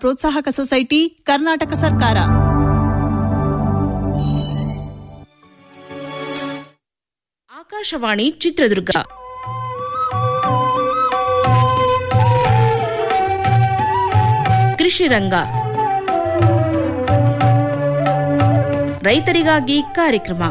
ಪ್ರೋತ್ಸಾಹಕ society Karnataka ಸರ್ಕಾರ ಆಕಾಶವಾಣಿ ಚಿತ್ರದುರ್ಗ ಕೃಷಿ ರಂಗ ರೈತರಿಗಾಗಿ ಕಾರ್ಯಕ್ರಮ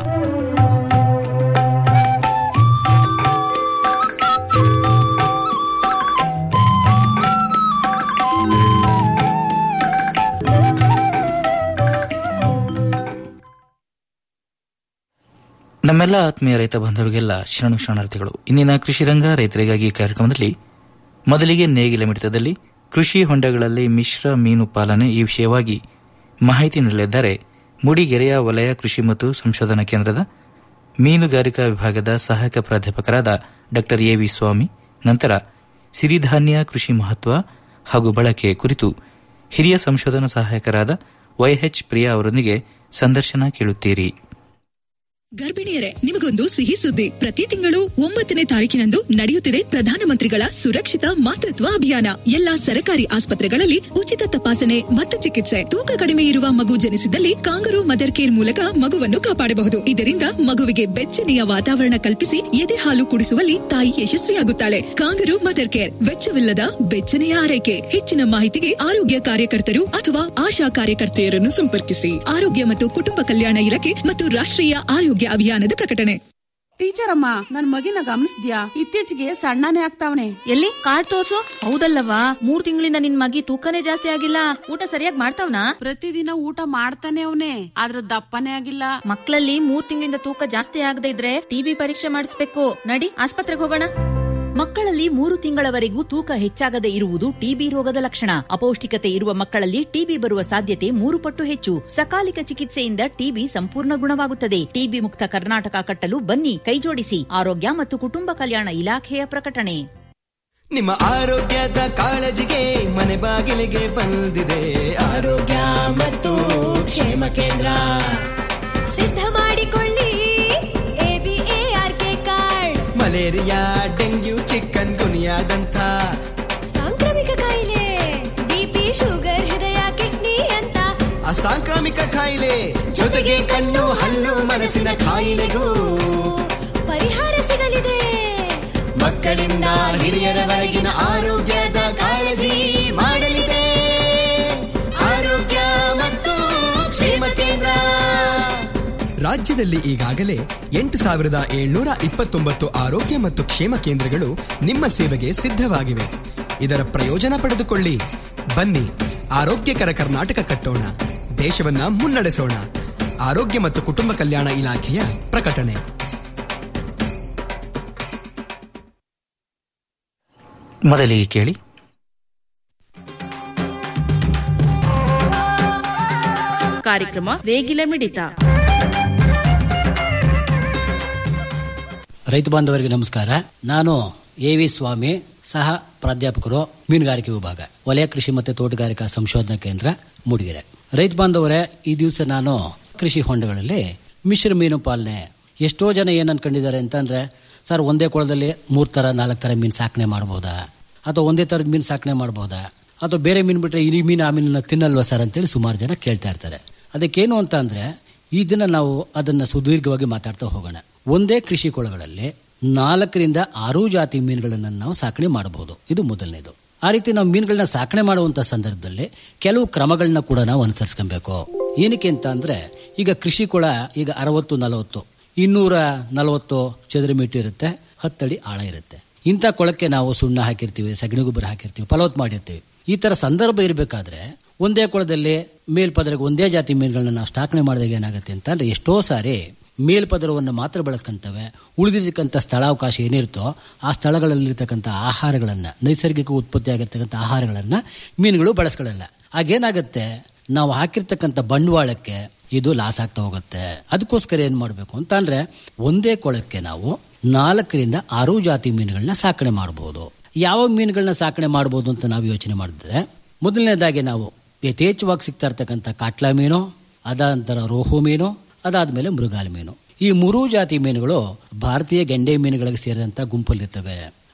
ನಮ್ಮೆಲ್ಲ ಆತ್ಮೀಯ ರೈತ ಬಾಂಧವರಿಗೆಲ್ಲ ಶರಣು ಶರಣಾರ್ಥಿಗಳು ಇಂದಿನ ಕೃಷಿ ರಂಗ ರೈತರಿಗಾಗಿ ಕಾರ್ಯಕ್ರಮದಲ್ಲಿ ಮೊದಲಿಗೆ ನೇಗಿಲ ಮಿಡಿತದಲ್ಲಿ ಕೃಷಿ ಹೊಂಡಗಳಲ್ಲಿ ಮಿಶ್ರ ಮೀನು ಪಾಲನೆ ಈ ವಿಷಯವಾಗಿ ಮಾಹಿತಿ ನೀಡಲಿದ್ದಾರೆ ಮೂಡಿಗೆರೆಯ ವಲಯ ಕೃಷಿ ಮತ್ತು ಸಂಶೋಧನಾ ಕೇಂದ್ರದ ಮೀನುಗಾರಿಕಾ ವಿಭಾಗದ ಸಹಾಯಕ ಪ್ರಾಧ್ಯಾಪಕರಾದ ಡಾ ಎ ವಿ ಸ್ವಾಮಿ ನಂತರ ಸಿರಿಧಾನ್ಯ ಕೃಷಿ ಮಹತ್ವ ಹಾಗೂ ಬಳಕೆ ಕುರಿತು ಹಿರಿಯ ಸಂಶೋಧನಾ ಸಹಾಯಕರಾದ ವೈಎಚ್ ಪ್ರಿಯಾ ಅವರೊಂದಿಗೆ ಸಂದರ್ಶನ ಕೇಳುತ್ತೀರಿ ಗರ್ಭಿಣಿಯರೇ ನಿಮಗೊಂದು ಸಿಹಿ ಸುದ್ದಿ ಪ್ರತಿ ತಿಂಗಳು ಒಂಬತ್ತನೇ ತಾರೀಕಿನಂದು ನಡೆಯುತ್ತಿದೆ ಪ್ರಧಾನಮಂತ್ರಿಗಳ ಸುರಕ್ಷಿತ ಮಾತೃತ್ವ ಅಭಿಯಾನ ಎಲ್ಲಾ ಸರಕಾರಿ ಆಸ್ಪತ್ರೆಗಳಲ್ಲಿ ಉಚಿತ ತಪಾಸಣೆ ಮತ್ತು ಚಿಕಿತ್ಸೆ ತೂಕ ಕಡಿಮೆ ಇರುವ ಮಗು ಜನಿಸಿದಲ್ಲಿ ಕಾಂಗರು ಮದರ್ ಕೇರ್ ಮೂಲಕ ಮಗುವನ್ನು ಕಾಪಾಡಬಹುದು ಇದರಿಂದ ಮಗುವಿಗೆ ಬೆಚ್ಚನೆಯ ವಾತಾವರಣ ಕಲ್ಪಿಸಿ ಎದೆ ಹಾಲು ಕುಡಿಸುವಲ್ಲಿ ತಾಯಿ ಯಶಸ್ವಿಯಾಗುತ್ತಾಳೆ ಕಾಂಗರು ಮದರ್ ಕೇರ್ ವೆಚ್ಚವಿಲ್ಲದ ಬೆಚ್ಚನೆಯ ಆರೈಕೆ ಹೆಚ್ಚಿನ ಮಾಹಿತಿಗೆ ಆರೋಗ್ಯ ಕಾರ್ಯಕರ್ತರು ಅಥವಾ ಆಶಾ ಕಾರ್ಯಕರ್ತೆಯರನ್ನು ಸಂಪರ್ಕಿಸಿ ಆರೋಗ್ಯ ಮತ್ತು ಕುಟುಂಬ ಕಲ್ಯಾಣ ಇಲಾಖೆ ಮತ್ತು ರಾಷ್ಟ್ರೀಯ ಆರೋಗ್ಯ ಅಭಿಯಾನದ ಪ್ರಕಟಣೆ ಟೀಚರ್ ಅಮ್ಮ ನನ್ ಮಗಿನ ಗಮನಿಸ್ದ್ಯಾ ಇತ್ತೀಚೆಗೆ ಸಣ್ಣನೇ ಆಗ್ತಾವನೆ ಎಲ್ಲಿ ಕಾರ್ಡ್ ತೋರ್ಸು ಹೌದಲ್ಲವಾ ಮೂರ್ ತಿಂಗಳಿಂದ ನಿನ್ ಮಗಿ ತೂಕನೇ ಜಾಸ್ತಿ ಆಗಿಲ್ಲ ಊಟ ಸರಿಯಾಗಿ ಮಾಡ್ತಾವ್ನಾ ಪ್ರತಿದಿನ ಊಟ ಮಾಡ್ತಾನೆ ಅವನೇ ಆದ್ರ ದಪ್ಪನೇ ಆಗಿಲ್ಲ ಮಕ್ಕಳಲ್ಲಿ ಮೂರ್ ತಿಂಗಳಿಂದ ತೂಕ ಜಾಸ್ತಿ ಆಗದೆ ಇದ್ರೆ ಟಿಬಿ ಪರೀಕ್ಷೆ ಮಾಡಿಸ್ಬೇಕು ನಡಿ ಆಸ್ಪತ್ರೆಗೆ ಹೋಗೋಣ ಮಕ್ಕಳಲ್ಲಿ ಮೂರು ತಿಂಗಳವರೆಗೂ ತೂಕ ಹೆಚ್ಚಾಗದೆ ಇರುವುದು ಟಿಬಿ ರೋಗದ ಲಕ್ಷಣ ಅಪೌಷ್ಟಿಕತೆ ಇರುವ ಮಕ್ಕಳಲ್ಲಿ ಟಿಬಿ ಬರುವ ಸಾಧ್ಯತೆ ಮೂರು ಪಟ್ಟು ಹೆಚ್ಚು ಸಕಾಲಿಕ ಚಿಕಿತ್ಸೆಯಿಂದ ಟಿಬಿ ಸಂಪೂರ್ಣ ಗುಣವಾಗುತ್ತದೆ ಟಿಬಿ ಮುಕ್ತ ಕರ್ನಾಟಕ ಕಟ್ಟಲು ಬನ್ನಿ ಕೈಜೋಡಿಸಿ ಆರೋಗ್ಯ ಮತ್ತು ಕುಟುಂಬ ಕಲ್ಯಾಣ ಇಲಾಖೆಯ ಪ್ರಕಟಣೆ ನಿಮ್ಮ ಆರೋಗ್ಯದ ಕಾಳಜಿಗೆ ಮನೆ ಬಾಗಿಲಿಗೆ ಬಂದಿದೆ ಆರೋಗ್ಯ ಮತ್ತು ಕ್ಷೇಮ ಕೇಂದ್ರ ಸಿದ್ಧ ಮಾಡಿಕೊಳ್ಳಿ ಎಬಿಎಆರ್ಕೆ ಕಾರ್ಡ್ ಮಲೇರಿಯಾ ಡೆಂಗ್ಯೂ ಚಿಕನ್ ಗುನಿಯಾದಂಥ ಸಾಂಕ್ರಾಮಿಕ ಕಾಯಿಲೆ ಬಿಪಿ ಶುಗರ್ ಹೃದಯ ಕಿಡ್ನಿ ಅಂತ ಅಸಾಂಕ್ರಾಮಿಕ ಕಾಯಿಲೆ ಜೊತೆಗೆ ಕಣ್ಣು ಹಲ್ಲು ಮನಸ್ಸಿನ ಕಾಯಿಲೆಗೂ ಪರಿಹಾರ ಸಿಗಲಿದೆ ಮಕ್ಕಳಿಂದ ಹಿರಿಯರವರೆಗಿನ ಆರೋಗ್ಯದ ಕಾಳಜಿ ಮಾಡಲಿದೆ ಆರೋಗ್ಯ ಮತ್ತು ಕ್ಷೇಮ ಕೇಂದ್ರ ರಾಜ್ಯದಲ್ಲಿ ಈಗಾಗಲೇ ಎಂಟು ಸಾವಿರದ ಏಳ್ನೂರ ಇಪ್ಪತ್ತೊಂಬತ್ತು ಆರೋಗ್ಯ ಮತ್ತು ಕ್ಷೇಮ ಕೇಂದ್ರಗಳು ನಿಮ್ಮ ಸೇವೆಗೆ ಸಿದ್ಧವಾಗಿವೆ ಇದರ ಪ್ರಯೋಜನ ಪಡೆದುಕೊಳ್ಳಿ ಬನ್ನಿ ಆರೋಗ್ಯಕರ ಕರ್ನಾಟಕ ಕಟ್ಟೋಣ ದೇಶವನ್ನ ಮುನ್ನಡೆಸೋಣ ಆರೋಗ್ಯ ಮತ್ತು ಕುಟುಂಬ ಕಲ್ಯಾಣ ಇಲಾಖೆಯ ಪ್ರಕಟಣೆ ಮೊದಲಿಗೆ ಕೇಳಿ ಕಾರ್ಯಕ್ರಮ ನೇಗಿಲ ಮಿಡಿತ ರೈತ ಬಾಂಧವರಿಗೆ ನಮಸ್ಕಾರ ನಾನು ಎ ವಿ ಸ್ವಾಮಿ ಸಹ ಪ್ರಾಧ್ಯಾಪಕರು ಮೀನುಗಾರಿಕೆ ವಿಭಾಗ ವಲಯ ಕೃಷಿ ಮತ್ತು ತೋಟಗಾರಿಕಾ ಸಂಶೋಧನಾ ಕೇಂದ್ರ ಮೂಡಿಗೆರೆ ರೈತ ಬಾಂಧವರೇ ಈ ದಿವಸ ನಾನು ಕೃಷಿ ಹೊಂಡಗಳಲ್ಲಿ ಮಿಶ್ರ ಮೀನು ಪಾಲನೆ ಎಷ್ಟೋ ಜನ ಏನ್ ಅನ್ಕೊಂಡಿದ್ದಾರೆ ಅಂತಂದ್ರೆ ಸರ್ ಒಂದೇ ಕೊಳದಲ್ಲಿ ಮೂರ್ ತರ ನಾಲ್ಕು ತರ ಮೀನು ಸಾಕಣೆ ಮಾಡಬಹುದಾ ಅಥವಾ ಒಂದೇ ತರದ ಮೀನು ಸಾಕಣೆ ಮಾಡಬಹುದಾ ಅಥವಾ ಬೇರೆ ಮೀನು ಬಿಟ್ರೆ ಈ ಮೀನು ಆ ಮೀನನ್ನ ತಿನ್ನಲ್ವಾ ಸರ್ ಅಂತೇಳಿ ಸುಮಾರು ಜನ ಕೇಳ್ತಾ ಇರ್ತಾರೆ ಅದಕ್ಕೇನು ಅಂತ ಅಂದ್ರೆ ಈ ದಿನ ನಾವು ಅದನ್ನ ಸುದೀರ್ಘವಾಗಿ ಮಾತಾಡ್ತಾ ಹೋಗೋಣ ಒಂದೇ ಕೃಷಿ ಕೊಳಗಳಲ್ಲಿ ನಾಲ್ಕರಿಂದ ಆರು ಜಾತಿ ಮೀನುಗಳನ್ನು ನಾವು ಸಾಕಣೆ ಮಾಡಬಹುದು ಇದು ಮೊದಲನೇದು ಆ ರೀತಿ ನಾವು ಮೀನುಗಳನ್ನ ಸಾಕಣೆ ಮಾಡುವಂತ ಸಂದರ್ಭದಲ್ಲಿ ಕೆಲವು ಕ್ರಮಗಳನ್ನ ಕೂಡ ನಾವು ಅನುಸರಿಸ್ಕೊಬೇಕು ಏನಕ್ಕೆ ಅಂತ ಅಂದ್ರೆ ಈಗ ಕೃಷಿ ಕೊಳ ಈಗ ಅರವತ್ತು ನಲವತ್ತು ಇನ್ನೂರ ನಲವತ್ತು ಚದರ ಮೀಟರ್ ಇರುತ್ತೆ ಹತ್ತಡಿ ಆಳ ಇರುತ್ತೆ ಇಂಥ ಕೊಳಕ್ಕೆ ನಾವು ಸುಣ್ಣ ಹಾಕಿರ್ತೀವಿ ಸಗಣಿ ಗೊಬ್ಬರ ಹಾಕಿರ್ತೀವಿ ಫಲವತ್ ಮಾಡಿರ್ತೀವಿ ಈ ತರ ಸಂದರ್ಭ ಇರಬೇಕಾದ್ರೆ ಒಂದೇ ಕೊಳದಲ್ಲಿ ಮೇಲ್ಪದರಿಗೆ ಒಂದೇ ಜಾತಿ ಮೀನುಗಳನ್ನ ನಾವು ಸ್ಥಾಪನೆ ಮಾಡಿದಾಗ ಏನಾಗುತ್ತೆ ಅಂತಂದ್ರೆ ಎಷ್ಟೋ ಸಾರಿ ಮೇಲ್ಪದರವನ್ನು ಮಾತ್ರ ಬಳಸ್ಕೊಂತವೆ ಉಳಿದಿರ್ತಕ್ಕಂಥ ಸ್ಥಳಾವಕಾಶ ಏನಿರುತ್ತೋ ಆ ಸ್ಥಳಗಳಲ್ಲಿರ್ತಕ್ಕಂಥ ಆಹಾರಗಳನ್ನ ನೈಸರ್ಗಿಕ ಉತ್ಪತ್ತಿ ಆಗಿರ್ತಕ್ಕಂಥ ಆಹಾರಗಳನ್ನ ಮೀನುಗಳು ಬಳಸ್ಕೊಳ್ಳಲ್ಲ ಆಗೇನಾಗುತ್ತೆ ನಾವು ಹಾಕಿರ್ತಕ್ಕಂಥ ಬಂಡವಾಳಕ್ಕೆ ಇದು ಲಾಸ್ ಆಗ್ತಾ ಹೋಗುತ್ತೆ ಅದಕ್ಕೋಸ್ಕರ ಏನ್ ಮಾಡಬೇಕು ಅಂತ ಅಂದ್ರೆ ಒಂದೇ ಕೊಳಕ್ಕೆ ನಾವು ನಾಲ್ಕರಿಂದ ಆರು ಜಾತಿ ಮೀನುಗಳನ್ನ ಸಾಕಣೆ ಮಾಡಬಹುದು ಯಾವ ಮೀನುಗಳನ್ನ ಸಾಕಣೆ ಮಾಡಬಹುದು ಅಂತ ನಾವು ಯೋಚನೆ ಮಾಡಿದ್ರೆ ಮೊದಲನೇದಾಗಿ ನಾವು ಯಥೇಚ್ಛವಾಗಿ ಸಿಗ್ತಾ ಇರ್ತಕ್ಕಂಥ ಕಾಟ್ಲಾ ಮೀನು ಅದಾನಂತರ ರೋಹು ಮೀನು ಅದಾದ್ಮೇಲೆ ಮೃಗಾಲ ಮೀನು ಈ ಮೂರೂ ಜಾತಿ ಮೀನುಗಳು ಭಾರತೀಯ ಗೆಂಡೆ ಮೀನುಗಳಿಗೆ ಸೇರಿದಂತ ಗುಂಪಲ್ಲಿರ್ತವೆ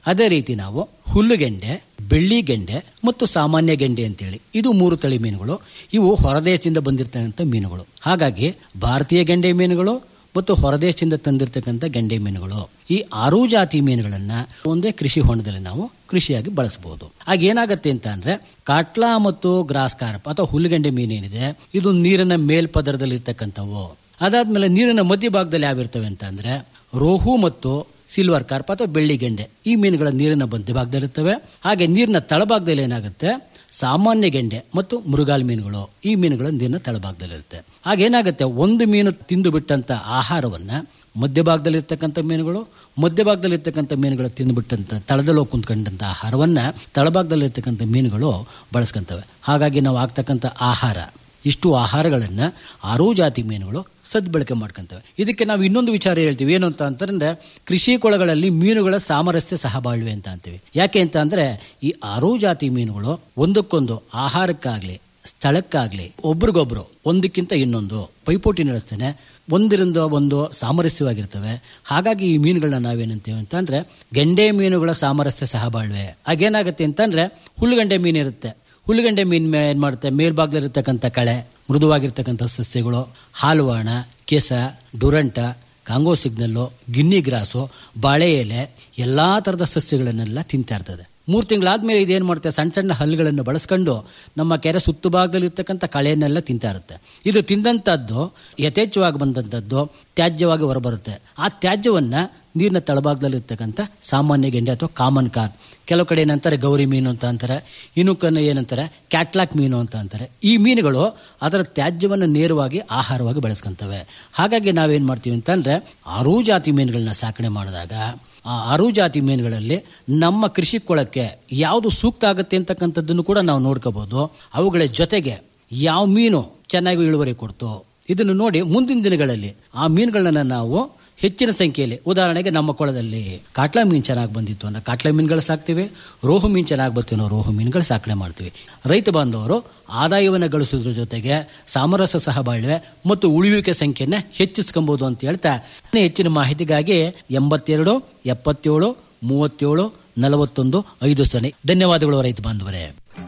ಅದೇ ರೀತಿ ನಾವು ಹುಲ್ಲುಗೆಂಡೆ ಬೆಳ್ಳಿ ಗೆಂಡೆ ಮತ್ತು ಸಾಮಾನ್ಯ ಗೆಂಡೆ ಅಂತೇಳಿ ಇದು ಮೂರು ತಳಿ ಮೀನುಗಳು ಇವು ಹೊರದೇಶದಿಂದ ಬಂದಿರತಕ್ಕಂಥ ಮೀನುಗಳು ಹಾಗಾಗಿ ಭಾರತೀಯ ಗೆಂಡೆ ಮೀನುಗಳು ಮತ್ತು ಹೊರದೇಶದಿಂದ ತಂದಿರತಕ್ಕಂಥ ಗೆಂಡೆ ಮೀನುಗಳು ಈ ಆರೂ ಜಾತಿ ಮೀನುಗಳನ್ನ ಒಂದೇ ಕೃಷಿ ಹೊಂಡದಲ್ಲಿ ನಾವು ಕೃಷಿಯಾಗಿ ಬಳಸಬಹುದು ಆಗ ಏನಾಗುತ್ತೆ ಅಂತ ಅಂದ್ರೆ ಕಾಟ್ಲಾ ಮತ್ತು ಗ್ರಾಸ್ ಕಾರ್ಪ್ ಅಥವಾ ಹುಲ್ಲುಗೆಂಡೆ ಮೀನೇನಿದೆ ಇದು ನೀರಿನ ಮೇಲ್ಪದರದಲ್ಲಿ ಇರ್ತಕ್ಕಂಥವು ಅದಾದ್ಮೇಲೆ ನೀರಿನ ಮಧ್ಯಭಾಗದಲ್ಲಿ ಯಾವಿರ್ತವೆ ಅಂತ ಅಂದ್ರೆ ರೋಹು ಮತ್ತು ಸಿಲ್ವರ್ ಕಾರ್ಪ್ ಅಥವಾ ಬೆಳ್ಳಿ ಗೆಂಡೆ ಈ ಮೀನುಗಳ ನೀರಿನ ಮಧ್ಯಭಾಗದಲ್ಲಿರ್ತವೆ ಹಾಗೆ ನೀರಿನ ತಳಭಾಗದಲ್ಲಿ ಏನಾಗುತ್ತೆ ಸಾಮಾನ್ಯ ಗೆಂಡೆ ಮತ್ತು ಮೃಗಾಲ್ ಮೀನುಗಳು ಈ ಮೀನುಗಳ ನೀರಿನ ತಳಭಾಗದಲ್ಲಿರುತ್ತೆ ಹಾಗೇನಾಗುತ್ತೆ ಒಂದು ಮೀನು ತಿಂದು ಬಿಟ್ಟಂತ ಆಹಾರವನ್ನ ಮಧ್ಯಭಾಗದಲ್ಲಿರ್ತಕ್ಕಂಥ ಮೀನುಗಳು ಮಧ್ಯಭಾಗದಲ್ಲಿರ್ತಕ್ಕಂಥ ಮೀನುಗಳು ತಿಂದುಬಿಟ್ಟಂತ ತಳದಲ್ಲಿ ಹೋಗಿ ಕುಂತ್ಕೊಂಡಂತ ಆಹಾರವನ್ನ ತಳಭಾಗದಲ್ಲಿರ್ತಕ್ಕಂಥ ಮೀನುಗಳು ಬಳಸ್ಕೊಂತವೆ ಹಾಗಾಗಿ ನಾವು ಆಗ್ತಕ್ಕಂಥ ಆಹಾರ ಇಷ್ಟು ಆಹಾರಗಳನ್ನ ಆರೂ ಜಾತಿ ಮೀನುಗಳು ಸದ್ಬಳಕೆ ಮಾಡ್ಕೊಂತವೆ ಇದಕ್ಕೆ ನಾವು ಇನ್ನೊಂದು ವಿಚಾರ ಹೇಳ್ತೀವಿ ಏನು ಅಂತ ಅಂತಂದ್ರೆ ಕೃಷಿ ಕೊಳಗಳಲ್ಲಿ ಮೀನುಗಳ ಸಾಮರಸ್ಯ ಸಹಬಾಳ್ವೆ ಅಂತ ಅಂತೀವಿ ಯಾಕೆ ಅಂತ ಅಂದ್ರೆ ಈ ಆರೂ ಜಾತಿ ಮೀನುಗಳು ಒಂದಕ್ಕೊಂದು ಆಹಾರಕ್ಕಾಗ್ಲಿ ಸ್ಥಳಕ್ಕಾಗ್ಲಿ ಒಬ್ರಿಗೊಬ್ರು ಒಂದಕ್ಕಿಂತ ಇನ್ನೊಂದು ಪೈಪೋಟಿ ನಡೆಸ್ತೇನೆ ಒಂದರಿಂದ ಒಂದು ಸಾಮರಸ್ಯವಾಗಿರ್ತವೆ ಹಾಗಾಗಿ ಈ ಮೀನುಗಳನ್ನ ನಾವೇನಂತೀವಿ ಅಂತಂದ್ರೆ ಗೆಂಡೆ ಮೀನುಗಳ ಸಾಮರಸ್ಯ ಸಹಬಾಳ್ವೆ ಆಗೇನಾಗುತ್ತೆ ಅಂತಂದ್ರೆ ಹುಲ್ಲುಗಂಡೆ ಮೀನು ಇರುತ್ತೆ ಹುಲ್ಲುಗಂಡೆ ಮೀನ್ ಮೇ- ಏನ್ ಮಾಡುತ್ತೆ ಮೇಲ್ಭಾಗದಲ್ಲಿರ್ತಕ್ಕಂಥ ಕಳೆ ಮೃದುವಾಗಿರ್ತಕ್ಕಂಥ ಸಸ್ಯಗಳು ಹಾಲುವಾಣ ಕೆಸ duranta congo signal guinea grass ಬಾಳೆ ಎಲೆ ಎಲ್ಲಾ ತರದ ಸಸ್ಯಗಳನ್ನೆಲ್ಲ ತಿಂತಾ ಇರ್ತದೆ ಮೂರು ತಿಂಗಳಾದ್ಮೇಲೆ ಇದೇನ್ ಮಾಡುತ್ತೆ ಸಣ್ಣ ಸಣ್ಣ ಹಲ್ಲುಗಳನ್ನು ಬಳಸ್ಕೊಂಡು ನಮ್ಮ ಕೆರೆ ಸುತ್ತು ಭಾಗದಲ್ಲಿ ಇರ್ತಕ್ಕಂಥ ಕಳೆಯನ್ನೆಲ್ಲ ತಿಂತಾ ಇರುತ್ತೆ ಇದು ತಿಂದಂತದ್ದು ಯಥೇಚ್ಛವಾಗಿ ಬಂದಂತದ್ದು ತ್ಯಾಜ್ಯವಾಗಿ ಹೊರಬರುತ್ತೆ ಆ ತ್ಯಾಜ್ಯವನ್ನ ನೀರಿನ ತಳಭಾಗದಲ್ಲಿ ಇರ್ತಕ್ಕಂಥ ಸಾಮಾನ್ಯ ಗೆಂಡೆ ಅಥವಾ ಕಾಮನ್ ಕಾರ್ ಕೆಲವು ಕಡೆ ಏನಂತಾರೆ ಗೌರಿ ಮೀನು ಅಂತ ಅಂತಾರೆ ಇನ್ನುಕನ್ನು ಏನಂತಾರೆ ಕ್ಯಾಟ್ಲಾಕ್ ಮೀನು ಅಂತ ಅಂತಾರೆ ಈ ಮೀನುಗಳು ಅದರ ತ್ಯಾಜ್ಯವನ್ನು ನೇರವಾಗಿ ಆಹಾರವಾಗಿ ಬೆಳೆಸ್ಕೊಂತವೆ ಹಾಗಾಗಿ ನಾವೇನ್ ಮಾಡ್ತೀವಿ ಅಂತಂದ್ರೆ ಆರೂ ಜಾತಿ ಮೀನುಗಳನ್ನ ಸಾಕಣೆ ಮಾಡಿದಾಗ ಆ ಆರೂ ಜಾತಿ ಮೀನುಗಳಲ್ಲಿ ನಮ್ಮ ಕೃಷಿ ಕೊಳಕ್ಕೆ ಯಾವುದು ಸೂಕ್ತ ಆಗುತ್ತೆ ಅಂತಕ್ಕಂಥದ್ದನ್ನು ಕೂಡ ನಾವು ನೋಡ್ಕೋಬಹುದು ಅವುಗಳ ಜೊತೆಗೆ ಯಾವ ಮೀನು ಚೆನ್ನಾಗಿ ಇಳುವರಿ ಕೊಡ್ತು ಇದನ್ನು ನೋಡಿ ಮುಂದಿನ ದಿನಗಳಲ್ಲಿ ಆ ಮೀನುಗಳನ್ನ ನಾವು ಹೆಚ್ಚಿನ ಸಂಖ್ಯೆಯಲ್ಲಿ ಉದಾಹರಣೆಗೆ ನಮ್ಮ ಕೊಳದಲ್ಲಿ ಕಾಟ್ಲಾ ಮೀನು ಚೆನ್ನಾಗಿ ಬಂದಿತ್ತು ಅನ್ನೋ ಕಾಟ್ಲಾ ಮೀನುಗಳು ಸಾಕ್ತಿವಿ ರೋಹು ಮೀನು ಚೆನ್ನಾಗಿ ಬರ್ತೀವಿ ಅನ್ನೋ ರೋಹು ಮೀನುಗಳು ಸಾಕಣೆ ಮಾಡ್ತೀವಿ ರೈತ ಬಾಂಧವರು ಆದಾಯವನ್ನು ಗಳಿಸೋದ್ರ ಜೊತೆಗೆ ಸಾಮರಸ್ಯ ಸಹಬಾಳ್ವೆ ಮತ್ತು ಉಳಿಯುವಿಕೆ ಸಂಖ್ಯೆಯನ್ನ ಹೆಚ್ಚಿಸ್ಕೊಬಹುದು ಅಂತ ಹೇಳ್ತಾ ಹೆಚ್ಚಿನ ಮಾಹಿತಿಗಾಗಿ ಎಂಬತ್ತೆರಡು ಎಪ್ಪತ್ತೇಳು ಮೂವತ್ತೇಳು ನಲವತ್ತೊಂದು ಐದು ಸೊನ್ನೆ ಧನ್ಯವಾದಗಳು ರೈತ ಬಾಂಧವರೇ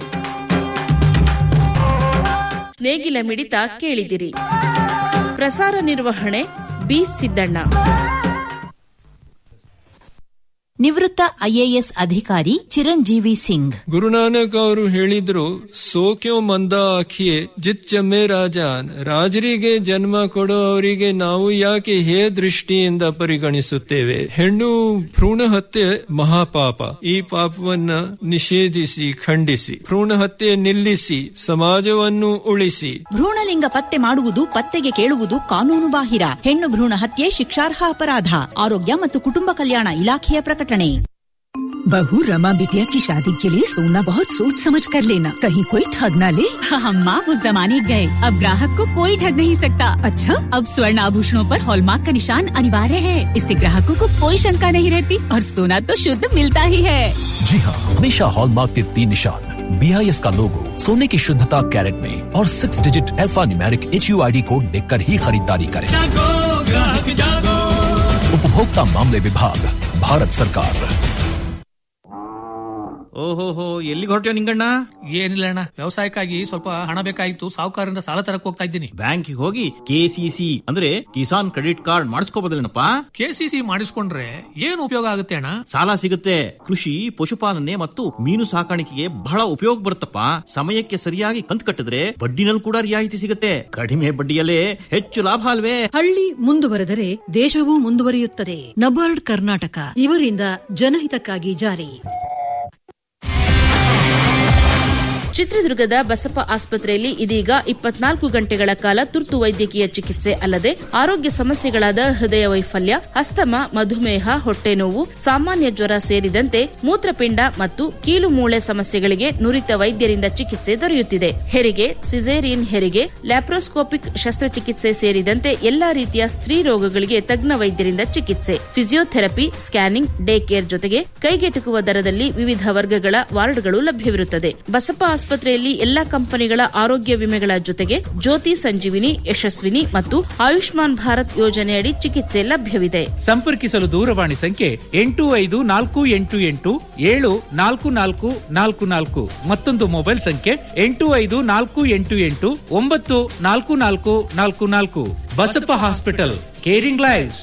ನೇಗಿಲ ಮಿಡಿತ ಕೇಳಿದಿರಿ ಪ್ರಸಾರ ನಿರ್ವಹಣೆ ಬಿ ಸಿದ್ದಣ್ಣ ನಿವೃತ್ತ ಐಎಎಸ್ ಅಧಿಕಾರಿ ಚಿರಂಜೀವಿ ಸಿಂಗ್ ಗುರುನಾನಕ್ ಅವರು ಹೇಳಿದ್ರು ಸೋಕ್ಯೋ ಮಂದ ಆಖಿಯೇ ಜಿತ್ ಜಮ್ಮೆ ರಾಜಾನ್ ರಾಜರಿಗೆ ಜನ್ಮ ಕೊಡೋ ಅವರಿಗೆ ನಾವು ಯಾಕೆ ಹೇ ದೃಷ್ಟಿಯಿಂದ ಪರಿಗಣಿಸುತ್ತೇವೆ ಹೆಣ್ಣು ಭ್ರೂಣ ಹತ್ಯೆ ಮಹಾಪಾಪ ಈ ಪಾಪವನ್ನ ನಿಷೇಧಿಸಿ ಖಂಡಿಸಿ ಭ್ರೂಣ ಹತ್ಯೆ ನಿಲ್ಲಿಸಿ ಸಮಾಜವನ್ನು ಉಳಿಸಿ ಭ್ರೂಣಲಿಂಗ ಪತ್ತೆ ಮಾಡುವುದು ಪತ್ತೆಗೆ ಕೇಳುವುದು ಕಾನೂನು ಬಾಹಿರ ಹೆಣ್ಣು ಭ್ರೂಣ ಹತ್ಯೆ ಶಿಕ್ಷಾರ್ಹ ಅಪರಾಧ ಆರೋಗ್ಯ ಮತ್ತು ಕುಟುಂಬ ಕಲ್ಯಾಣ ಇಲಾಖೆಯ ಪ್ರಕಟಣೆ बहू रमा बिटिया की शादी के लिए सोना बहुत सोच समझ कर लेना कहीं कोई ठग ना ले हम माँ उस जमाने गए अब ग्राहक को कोई ठग नहीं सकता अच्छा अब स्वर्ण आभूषणों पर हॉलमार्क का निशान अनिवार्य है इससे ग्राहकों को कोई शंका नहीं रहती और सोना तो शुद्ध मिलता ही है जी हाँ हमेशा हॉलमार्क के तीन निशान बी आई एस का लोगो सोने की शुद्धता कैरेट में और six digit alphanumeric H U I D code देख कर ही खरीदारी करें उपभोक्ता मामले विभाग भारत सरकार ಓಹೋಹೋ ಎಲ್ಲಿಗೆ ಹೊರಟ್ಯೋ ನಿಂಗಣ್ಣ ಏನಿಲ್ಲ ಅಣ್ಣ ವ್ಯವಸಾಯಕ್ಕಾಗಿ ಸ್ವಲ್ಪ ಹಣ ಬೇಕಾಗಿತ್ತು ಸಾಹುಕಾರರಿಂದ ಸಾಲ ತರಕ್ ಹೋಗ್ತಾ ಇದ್ದೀನಿ ಬ್ಯಾಂಕಿಗೆ ಹೋಗಿ ಕೆಸಿಸಿ ಅಂದ್ರೆ ಕಿಸಾನ್ ಕ್ರೆಡಿಟ್ ಕಾರ್ಡ್ ಮಾಡಿಸ್ಕೋಬೋದಲ್ಲೇನಪ್ಪ ಕೆಸಿಸಿ ಮಾಡಿಸ್ಕೊಂಡ್ರೆ ಏನು ಉಪಯೋಗ ಆಗುತ್ತೆ ಅಣ್ಣ ಸಾಲ ಸಿಗುತ್ತೆ ಕೃಷಿ ಪಶುಪಾಲನೆ ಮತ್ತು ಮೀನು ಸಾಕಾಣಿಕೆಗೆ ಬಹಳ ಉಪಯೋಗ ಬರುತ್ತಪ್ಪ ಸಮಯಕ್ಕೆ ಸರಿಯಾಗಿ ಕಂತು ಕಟ್ಟಿದ್ರೆ ಬಡ್ಡಿನಲ್ಲಿ ಕೂಡ ರಿಯಾಯಿತಿ ಸಿಗುತ್ತೆ ಕಡಿಮೆ ಬಡ್ಡಿಯಲ್ಲೇ ಹೆಚ್ಚು ಲಾಭ ಅಲ್ವೇ ಹಳ್ಳಿ ಮುಂದುವರೆದರೆ ದೇಶವೂ ಮುಂದುವರಿಯುತ್ತದೆ ನಬಾರ್ಡ್ ಕರ್ನಾಟಕ ಇವರಿಂದ ಜನಹಿತಕ್ಕಾಗಿ ಜಾರಿ ಚಿತ್ರದುರ್ಗದ ಬಸಪ್ಪ ಆಸ್ಪತ್ರೆಯಲ್ಲಿ ಇದೀಗ ಇಪ್ಪತ್ನಾಲ್ಕು ಗಂಟೆಗಳ ಕಾಲ ತುರ್ತು ವೈದ್ಯಕೀಯ ಚಿಕಿತ್ಸೆ ಅಲ್ಲದೆ ಆರೋಗ್ಯ ಸಮಸ್ಯೆಗಳಾದ ಹೃದಯ ವೈಫಲ್ಯ ಅಸ್ತಮ ಮಧುಮೇಹ ಹೊಟ್ಟೆ ನೋವು ಸಾಮಾನ್ಯ ಜ್ವರ ಸೇರಿದಂತೆ ಮೂತ್ರಪಿಂಡ ಮತ್ತು ಕೀಲು ಮೂಳೆ ಸಮಸ್ಯೆಗಳಿಗೆ ನುರಿತ ವೈದ್ಯರಿಂದ ಚಿಕಿತ್ಸೆ ದೊರೆಯುತ್ತಿದೆ ಹೆರಿಗೆ ಸಿಸೇರಿಯನ್ ಹೆರಿಗೆ ಲ್ಯಾಪ್ರೋಸ್ಕೋಪಿಕ್ ಶಸ್ತ್ರಚಿಕಿತ್ಸೆ ಸೇರಿದಂತೆ ಎಲ್ಲಾ ರೀತಿಯ ಸ್ತ್ರೀ ರೋಗಗಳಿಗೆ ತಜ್ಞ ವೈದ್ಯರಿಂದ ಚಿಕಿತ್ಸೆ ಫಿಸಿಯೋಥೆರಪಿ ಸ್ಕ್ಯಾನಿಂಗ್ ಡೇ ಕೇರ್ ಜೊತೆಗೆ ಕೈಗೆಟುಕುವ ದರದಲ್ಲಿ ವಿವಿಧ ವರ್ಗಗಳ ವಾರ್ಡ್ಗಳು ಲಭ್ಯವಿರುತ್ತದೆ ಬಸಪ್ಪ ಆಸ್ಪತ್ರೆ ಆಸ್ಪತ್ರೆಯಲ್ಲಿ ಎಲ್ಲಾ ಕಂಪನಿಗಳ ಆರೋಗ್ಯ ವಿಮೆಗಳ ಜೊತೆಗೆ ಜ್ಯೋತಿ ಸಂಜೀವಿನಿ ಯಶಸ್ವಿನಿ ಮತ್ತು ಆಯುಷ್ಮಾನ್ ಭಾರತ್ ಯೋಜನೆಯಡಿ ಚಿಕಿತ್ಸೆ ಲಭ್ಯವಿದೆ ಸಂಪರ್ಕಿಸಲು ದೂರವಾಣಿ ಸಂಖ್ಯೆ ಎಂಟು ಐದು ನಾಲ್ಕು ಎಂಟು ಎಂಟು ಏಳು ನಾಲ್ಕು ನಾಲ್ಕು ನಾಲ್ಕು ನಾಲ್ಕು ಮತ್ತೊಂದು ಮೊಬೈಲ್ ಸಂಖ್ಯೆ ಎಂಟು ಐದು ನಾಲ್ಕು ಎಂಟು ಎಂಟು ಒಂಬತ್ತು ನಾಲ್ಕು ನಾಲ್ಕು ನಾಲ್ಕು ನಾಲ್ಕು ಬಸಪ್ಪ ಹಾಸ್ಪಿಟಲ್ ಕೇರಿಂಗ್ ಲೈವ್ಸ್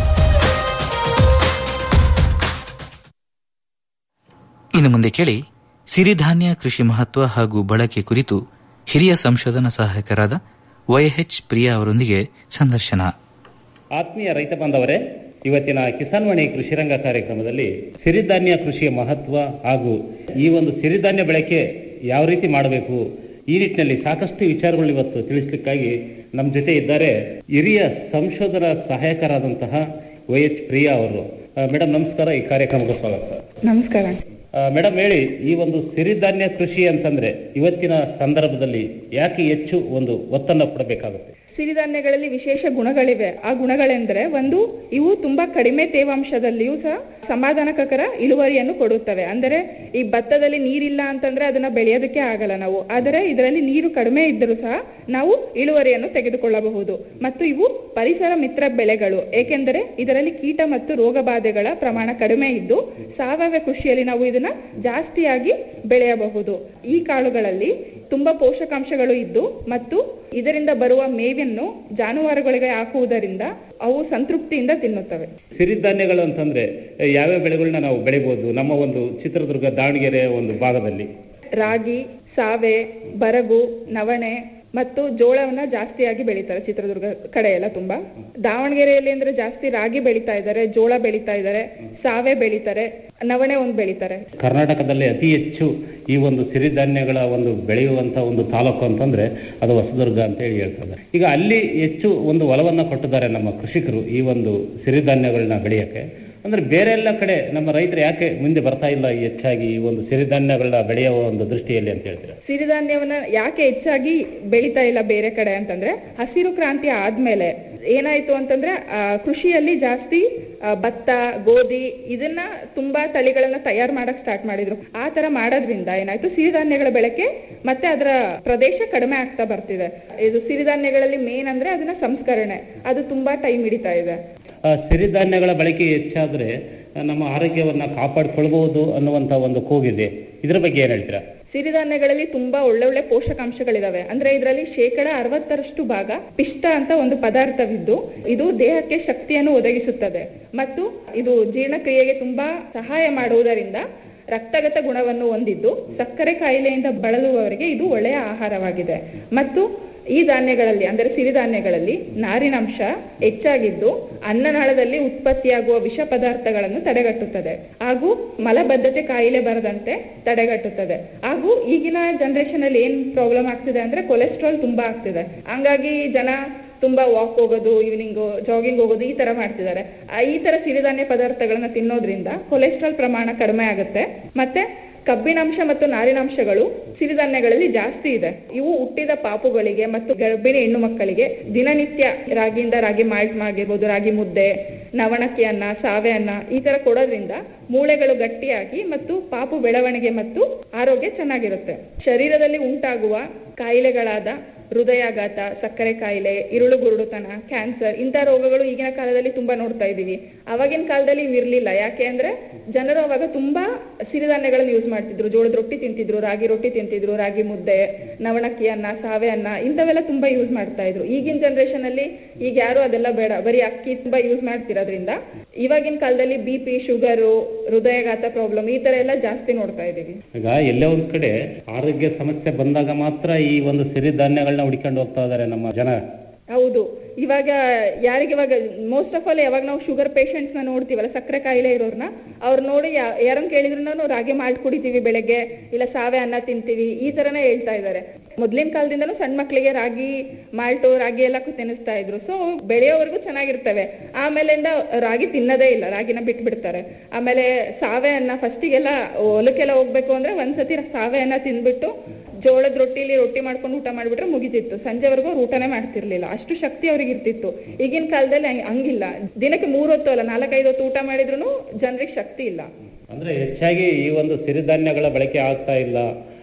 ಇನ್ನು ಮುಂದೆ ಕೇಳಿ ಸಿರಿಧಾನ್ಯ ಕೃಷಿ ಮಹತ್ವ ಹಾಗೂ ಬಳಕೆ ಕುರಿತು ಹಿರಿಯ ಸಂಶೋಧನಾ ಸಹಾಯಕರಾದ ವೈಎಚ್ ಪ್ರಿಯಾ ಅವರೊಂದಿಗೆ ಸಂದರ್ಶನ ಆತ್ಮೀಯ ರೈತ ಬಾಂಧವರೇ ಇವತ್ತಿನ ಕಿಸಾನ್ ವಾಣಿ ಕೃಷಿ ರಂಗ ಕಾರ್ಯಕ್ರಮದಲ್ಲಿ ಸಿರಿಧಾನ್ಯ ಕೃಷಿಯ ಮಹತ್ವ ಹಾಗೂ ಈ ಒಂದು ಸಿರಿಧಾನ್ಯ ಬಳಕೆ ಯಾವ ರೀತಿ ಮಾಡಬೇಕು ಈ ನಿಟ್ಟಿನಲ್ಲಿ ಸಾಕಷ್ಟು ವಿಚಾರಗಳು ಇವತ್ತು ತಿಳಿಸ್ಲಿಕ್ಕಾಗಿ ನಮ್ಮ ಜೊತೆ ಇದ್ದಾರೆ ಹಿರಿಯ ಸಂಶೋಧನಾ ಸಹಾಯಕರಾದಂತಹ ವೈ ಎಚ್ ಪ್ರಿಯಾ ಅವರು ಮೇಡಮ್ ನಮಸ್ಕಾರ ಈ ಕಾರ್ಯಕ್ರಮಕ್ಕೆ ಸ್ವಾಗತ ನಮಸ್ಕಾರ ಮೇಡಮ್ ಹೇಳಿ ಈ ಒಂದು ಸಿರಿಧಾನ್ಯ ಕೃಷಿ ಅಂತಂದ್ರೆ ಇವತ್ತಿನ ಸಂದರ್ಭದಲ್ಲಿ ಯಾಕೆ ಹೆಚ್ಚು ಒಂದು ಒತ್ತನ್ನು ಕೊಡಬೇಕಾಗುತ್ತೆ ಸಿರಿಧಾನ್ಯಗಳಲ್ಲಿ ವಿಶೇಷ ಗುಣಗಳಿವೆ ಆ ಗುಣಗಳೆಂದ್ರೆ ಒಂದು ಇವು ತುಂಬಾ ಕಡಿಮೆ ತೇವಾಂಶದಲ್ಲಿಯೂ ಸಹ ಸಮಾಧಾನಕರ ಇಳುವರಿಯನ್ನು ಕೊಡುತ್ತವೆ ಅಂದರೆ ಈ ಭತ್ತದಲ್ಲಿ ನೀರಿಲ್ಲ ಅಂತಂದ್ರೆ ಅದನ್ನ ಬೆಳೆಯೋದಕ್ಕೆ ಆಗಲ್ಲ ನಾವು ಆದರೆ ಇದರಲ್ಲಿ ನೀರು ಕಡಿಮೆ ಇದ್ದರೂ ಸಹ ನಾವು ಇಳುವರಿಯನ್ನು ತೆಗೆದುಕೊಳ್ಳಬಹುದು ಮತ್ತು ಇವು ಪರಿಸರ ಮಿತ್ರ ಬೆಳೆಗಳು ಏಕೆಂದರೆ ಇದರಲ್ಲಿ ಕೀಟ ಮತ್ತು ರೋಗ ಬಾಧೆಗಳ ಪ್ರಮಾಣ ಕಡಿಮೆ ಇದ್ದು ಸಾವಯವ ಕೃಷಿಯಲ್ಲಿ ನಾವು ಇದನ್ನ ಜಾಸ್ತಿಯಾಗಿ ಬೆಳೆಯಬಹುದು ಈ ಕಾಳುಗಳಲ್ಲಿ ತುಂಬಾ ಪೋಷಕಾಂಶಗಳು ಇದ್ದು ಮತ್ತು ಇದರಿಂದ ಬರುವ ಮೇವನ್ನು ಜಾನುವಾರುಗಳಿಗೆ ಹಾಕುವುದರಿಂದ ಅವು ಸಂತೃಪ್ತಿಯಿಂದ ತಿನ್ನುತ್ತವೆ ಸಿರಿಧಾನ್ಯಗಳು ಅಂತಂದ್ರೆ ಯಾವ್ಯಾವ ಬೆಳೆಗಳನ್ನ ನಾವು ಬೆಳಿಬಹುದು ನಮ್ಮ ಒಂದು ಚಿತ್ರದುರ್ಗ ದಾವಣಗೆರೆ ಒಂದು ಭಾಗದಲ್ಲಿ ರಾಗಿ ಸಾವೆ ಬರಗು ನವಣೆ ಮತ್ತು ಜೋಳವನ್ನ ಜಾಸ್ತಿಯಾಗಿ ಬೆಳೀತಾರೆ ಚಿತ್ರದುರ್ಗ ಕಡೆ ಎಲ್ಲ ತುಂಬಾ ದಾವಣಗೆರೆಯಲ್ಲಿ ಅಂದ್ರೆ ಜಾಸ್ತಿ ರಾಗಿ ಬೆಳೀತಾ ಇದ್ದಾರೆ ಜೋಳ ಬೆಳೀತಾ ಇದ್ದಾರೆ ಸಾವೆ ಬೆಳೀತಾರೆ ನವಣೆ ಒಂದು ಬೆಳೀತಾರೆ ಕರ್ನಾಟಕದಲ್ಲಿ ಅತಿ ಹೆಚ್ಚು ಈ ಒಂದು ಸಿರಿಧಾನ್ಯಗಳ ಒಂದು ಬೆಳೆಯುವಂತ ಒಂದು ತಾಲೂಕು ಅಂತಂದ್ರೆ ಅದು ಹೊಸದುರ್ಗ ಅಂತ ಹೇಳಿ ಹೇಳ್ತಾರೆ ಈಗ ಅಲ್ಲಿ ಹೆಚ್ಚು ಒಂದು ಒಲವನ್ನ ಕೊಟ್ಟಿದ್ದಾರೆ ನಮ್ಮ ಕೃಷಿಕರು ಈ ಒಂದು ಸಿರಿಧಾನ್ಯಗಳನ್ನ ಬೆಳೆಯಕ್ಕೆ ಅಂದ್ರೆ ಬೇರೆ ಎಲ್ಲ ಕಡೆ ನಮ್ಮ ರೈತರು ಯಾಕೆ ಮುಂದೆ ಬರ್ತಾ ಇಲ್ಲ ಹೆಚ್ಚಾಗಿ ಈ ಒಂದು ಸಿರಿಧಾನ್ಯಗಳನ್ನ ಬೆಳೆಯುವ ಒಂದು ದೃಷ್ಟಿಯಲ್ಲಿ ಅಂತ ಹೇಳ್ತೀರಾ ಸಿರಿಧಾನ್ಯವನ್ನ ಯಾಕೆ ಹೆಚ್ಚಾಗಿ ಬೆಳೀತಾ ಇಲ್ಲ ಬೇರೆ ಕಡೆ ಅಂತಂದ್ರೆ ಹಸಿರು ಕ್ರಾಂತಿ ಆದ್ಮೇಲೆ ಏನಾಯ್ತು ಅಂತಂದ್ರೆ ಆ, ಕೃಷಿಯಲ್ಲಿ ಜಾಸ್ತಿ ಆ, ಭತ್ತ ಗೋಧಿ ಇದನ್ನ ತುಂಬಾ ತಳಿಗಳನ್ನ ತಯಾರು ಮಾಡಕ್ ಸ್ಟಾರ್ಟ್ ಮಾಡಿದ್ರು ಆ ತರ ಮಾಡೋದ್ರಿಂದ ಏನಾಯ್ತು ಸಿರಿಧಾನ್ಯಗಳ ಬಳಕೆ ಮತ್ತೆ ಅದರ ಪ್ರದೇಶ ಕಡಿಮೆ ಆಗ್ತಾ ಬರ್ತಿದೆ ಇದು ಸಿರಿಧಾನ್ಯಗಳಲ್ಲಿ ಮೇನ್ ಅಂದ್ರೆ ಅದನ್ನ ಸಂಸ್ಕರಣೆ ಅದು ತುಂಬಾ ಟೈಮ್ ಹಿಡಿತಾ ಇದೆ ಆ, ಸಿರಿಧಾನ್ಯಗಳ ಬಳಕೆ ಹೆಚ್ಚಾದ್ರೆ ಆ, ನಮ್ಮ ಆರೋಗ್ಯವನ್ನ ಕಾಪಾಡಿಕೊಳ್ಬಹುದು ಅನ್ನುವಂತ ಒಂದು ಕೂಗಿದೆ ಇದ್ರ ಬಗ್ಗೆ ಏನ್ ಹೇಳ್ತೀರಾ ಸಿರಿಧಾನ್ಯಗಳಲ್ಲಿ ತುಂಬಾ ಒಳ್ಳೊಳ್ಳೆ ಪೋಷಕಾಂಶಗಳಿದಾವೆ ಅಂದ್ರೆ ಇದರಲ್ಲಿ ಶೇಕಡ ಅರವತ್ತರಷ್ಟು ಭಾಗ ಪಿಷ್ಟ ಅಂತ ಒಂದು ಪದಾರ್ಥವಿದ್ದು ಇದು ದೇಹಕ್ಕೆ ಶಕ್ತಿಯನ್ನು ಒದಗಿಸುತ್ತದೆ ಮತ್ತು ಇದು ಜೀರ್ಣಕ್ರಿಯೆಗೆ ತುಂಬಾ ಸಹಾಯ ಮಾಡುವುದರಿಂದ ರಕ್ತಗತ ಗುಣವನ್ನು ಹೊಂದಿದ್ದು ಸಕ್ಕರೆ ಕಾಯಿಲೆಯಿಂದ ಬಳಲುವವರಿಗೆ ಇದು ಒಳ್ಳೆಯ ಆಹಾರವಾಗಿದೆ ಮತ್ತು ಈ ಧಾನ್ಯಗಳಲ್ಲಿ ಅಂದರೆ ಸಿರಿಧಾನ್ಯಗಳಲ್ಲಿ ನಾರಿನಂಶ ಹೆಚ್ಚಾಗಿದ್ದು ಅನ್ನನಾಳದಲ್ಲಿ ಉತ್ಪತ್ತಿಯಾಗುವ ವಿಷ ಪದಾರ್ಥಗಳನ್ನು ತಡೆಗಟ್ಟುತ್ತದೆ ಹಾಗೂ ಮಲಬದ್ಧತೆ ಕಾಯಿಲೆ ಬರದಂತೆ ತಡೆಗಟ್ಟುತ್ತದೆ ಹಾಗೂ ಈಗಿನ ಜನರೇಷನ್ ಅಲ್ಲಿ ಏನ್ ಪ್ರಾಬ್ಲಮ್ ಆಗ್ತಿದೆ ಅಂದ್ರೆ ಕೊಲೆಸ್ಟ್ರಾಲ್ ತುಂಬಾ ಆಗ್ತಿದೆ ಹಂಗಾಗಿ ಜನ ತುಂಬಾ ವಾಕ್ ಹೋಗೋದು ಈವ್ನಿಂಗ್ ಜಾಗಿಂಗ್ ಹೋಗೋದು ಈ ತರ ಮಾಡ್ತಿದ್ದಾರೆ ಆ, ಈ ತರ ಸಿರಿಧಾನ್ಯ ಪದಾರ್ಥಗಳನ್ನ ತಿನ್ನೋದ್ರಿಂದ ಕೊಲೆಸ್ಟ್ರಾಲ್ ಪ್ರಮಾಣ ಕಡಿಮೆ ಆಗುತ್ತೆ ಮತ್ತೆ ಕಬ್ಬಿನಾಂಶ ಮತ್ತು ನಾರಿನಾಂಶಗಳು ಸಿರಿಧಾನ್ಯಗಳಲ್ಲಿ ಜಾಸ್ತಿ ಇದೆ ಇವು ಹುಟ್ಟಿದ ಪಾಪುಗಳಿಗೆ ಮತ್ತು ಗರ್ಭಿಣಿ ಹೆಣ್ಣು ಮಕ್ಕಳಿಗೆ ದಿನನಿತ್ಯ ರಾಗಿಯಿಂದ ರಾಗಿ ಮಾಲ್ಟ್ ಆಗಿರ್ಬೋದು ರಾಗಿ ಮುದ್ದೆ ನವಣಕ್ಕಿ ಅನ್ನ ಸಾವೆ ಅನ್ನ ಈ ತರ ಕೊಡೋದ್ರಿಂದ ಮೂಳೆಗಳು ಗಟ್ಟಿಯಾಗಿ ಮತ್ತು ಪಾಪು ಬೆಳವಣಿಗೆ ಮತ್ತು ಆರೋಗ್ಯ ಚೆನ್ನಾಗಿರುತ್ತೆ ಶರೀರದಲ್ಲಿ ಉಂಟಾಗುವ ಕಾಯಿಲೆಗಳಾದ ಹೃದಯಾಘಾತ ಸಕ್ಕರೆ ಕಾಯಿಲೆ ಇರುಳು ಗುರುಡುತನ ಕ್ಯಾನ್ಸರ್ ಇಂಥ ರೋಗಗಳು ಈಗಿನ ಕಾಲದಲ್ಲಿ ತುಂಬಾ ನೋಡ್ತಾ ಇದೀವಿ ಅವಾಗಿನ ಕಾಲದಲ್ಲಿ ಇವು ಇರ್ಲಿಲ್ಲ ಯಾಕೆ ಅಂದ್ರೆ ಜನರು ಅವಾಗ ತುಂಬಾ ಸಿರಿಧಾನ್ಯಗಳನ್ನ ಯೂಸ್ ಮಾಡ್ತಿದ್ರು ಜೋಳದ ರೊಟ್ಟಿ ತಿಂತಿದ್ರು ರಾಗಿ ರೊಟ್ಟಿ ತಿಂತಿದ್ರು ರಾಗಿ ಮುದ್ದೆ ನವಣಕ್ಕಿ ಅನ್ನ ಸಾವೆ ಅನ್ನ ಇಂಥವೆಲ್ಲ ತುಂಬಾ ಯೂಸ್ ಮಾಡ್ತಾ ಇದ್ರು ಈಗಿನ ಜನರೇಷನ್ ಅಲ್ಲಿ ಈಗ ಯಾರು ಅದೆಲ್ಲ ಬೇಡ ಬರೀ ಅಕ್ಕಿ ತುಂಬಾ ಯೂಸ್ ಮಾಡ್ತಿರೋದ್ರಿಂದ ಇವಾಗಿನ ಕಾಲದಲ್ಲಿ ಬಿ ಪಿ ಶುಗರು ಹೃದಯಾಘಾತ ಪ್ರಾಬ್ಲಮ್ ಈ ತರ ಎಲ್ಲ ಜಾಸ್ತಿ ನೋಡ್ತಾ ಇದೀವಿ ಈಗ ಎಲ್ಲೇ ಒಂದ್ ಕಡೆ ಆರೋಗ್ಯ ಸಮಸ್ಯೆ ಬಂದಾಗ ಮಾತ್ರ ಈ ಒಂದು ಸಿರಿಧಾನ್ಯಗಳನ್ನ ಹುಡ್ಕೊಂಡು ಹೋಗ್ತಾ ಇದಾರೆ ನಮ್ಮ ಜನ ಹೌದು ಇವಾಗ ಯಾರಿಗೆ ಇವಾಗ ಮೋಸ್ಟ್ ಆಫ್ ಆಲ್ ಯಾವಾಗ ನಾವು ಶುಗರ್ ಪೇಷಂಟ್ಸ್ ನ ನೋಡ್ತೀವಲ್ಲ ಸಕ್ಕರೆ ಕಾಯಿಲೆ ಇರೋರ್ನ ಅವ್ರು ನೋಡಿ ಯಾ- ಯಾರನ್ನ ಕೇಳಿದ್ರು ನಾವು ರಾಗಿ ಮಾಲ್ಟ್ ಕುಡಿತೀವಿ ಬೆಳಗ್ಗೆ ಇಲ್ಲ ಸಾವೆ ಅನ್ನ ತಿಂತೀವಿ ಈ ತರನೇ ಹೇಳ್ತಾ ಇದ್ದಾರೆ ಮೊದ್ಲಿನ ಕಾಲದಿಂದನೂ ಸಣ್ಣ ಮಕ್ಕಳಿಗೆ ರಾಗಿ ಮಾಲ್ಟು ರಾಗಿ ಎಲ್ಲ ತಿನ್ನಿಸ್ತಾ ಇದ್ರು ಸೊ ಬೆಳೆಯೋವರೆಗೂ ಚೆನ್ನಾಗಿರ್ತವೆ ಆಮೇಲಿಂದ ರಾಗಿ ತಿನ್ನೋದೇ ಇಲ್ಲ ರಾಗಿನ ಬಿಟ್ಟು ಬಿಡ್ತಾರೆ ಆಮೇಲೆ ಸಾವೆ ಅನ್ನ ಫಸ್ಟಿಗೆಲ್ಲ ಹೊಲಕ್ಕೆಲ್ಲ ಹೋಗ್ಬೇಕು ಅಂದ್ರೆ ಒಂದ್ಸತಿ ಸಾವೆ ಅನ್ನ ತಿಂದ್ಬಿಟ್ಟು ಜೋಳದ ರೊಟ್ಟಿಲಿ ರೊಟ್ಟಿ ಮಾಡ್ಕೊಂಡು ಊಟ ಮಾಡ್ಬಿಟ್ರೆ ಮುಗಿತಿತ್ತು ಸಂಜೆವರೆಗೂ ಅವ್ರು ಊಟನೇ ಮಾಡ್ತಿರ್ಲಿಲ್ಲ ಅಷ್ಟು ಶಕ್ತಿ ಅವ್ರಿಗೆ ಇರ್ತಿತ್ತು ಈಗಿನ ಕಾಲದಲ್ಲಿ ಹಂಗ್- ಹಂಗಿಲ್ಲ ದಿನಕ್ಕೆ ಮೂರ್ ಹೊತ್ತು ಅಲ್ಲ ನಾಲ್ಕೈದು ಹೊತ್ತು ಊಟ ಮಾಡಿದ್ರು ಜನರಿಗೆ ಶಕ್ತಿ ಇಲ್ಲ ಅಂದ್ರೆ ಹೆಚ್ಚಾಗಿ ಈ ಒಂದು ಸಿರಿಧಾನ್ಯಗಳ ಬಳಕೆ ಆಗ್ತಾ ಇಲ್ಲ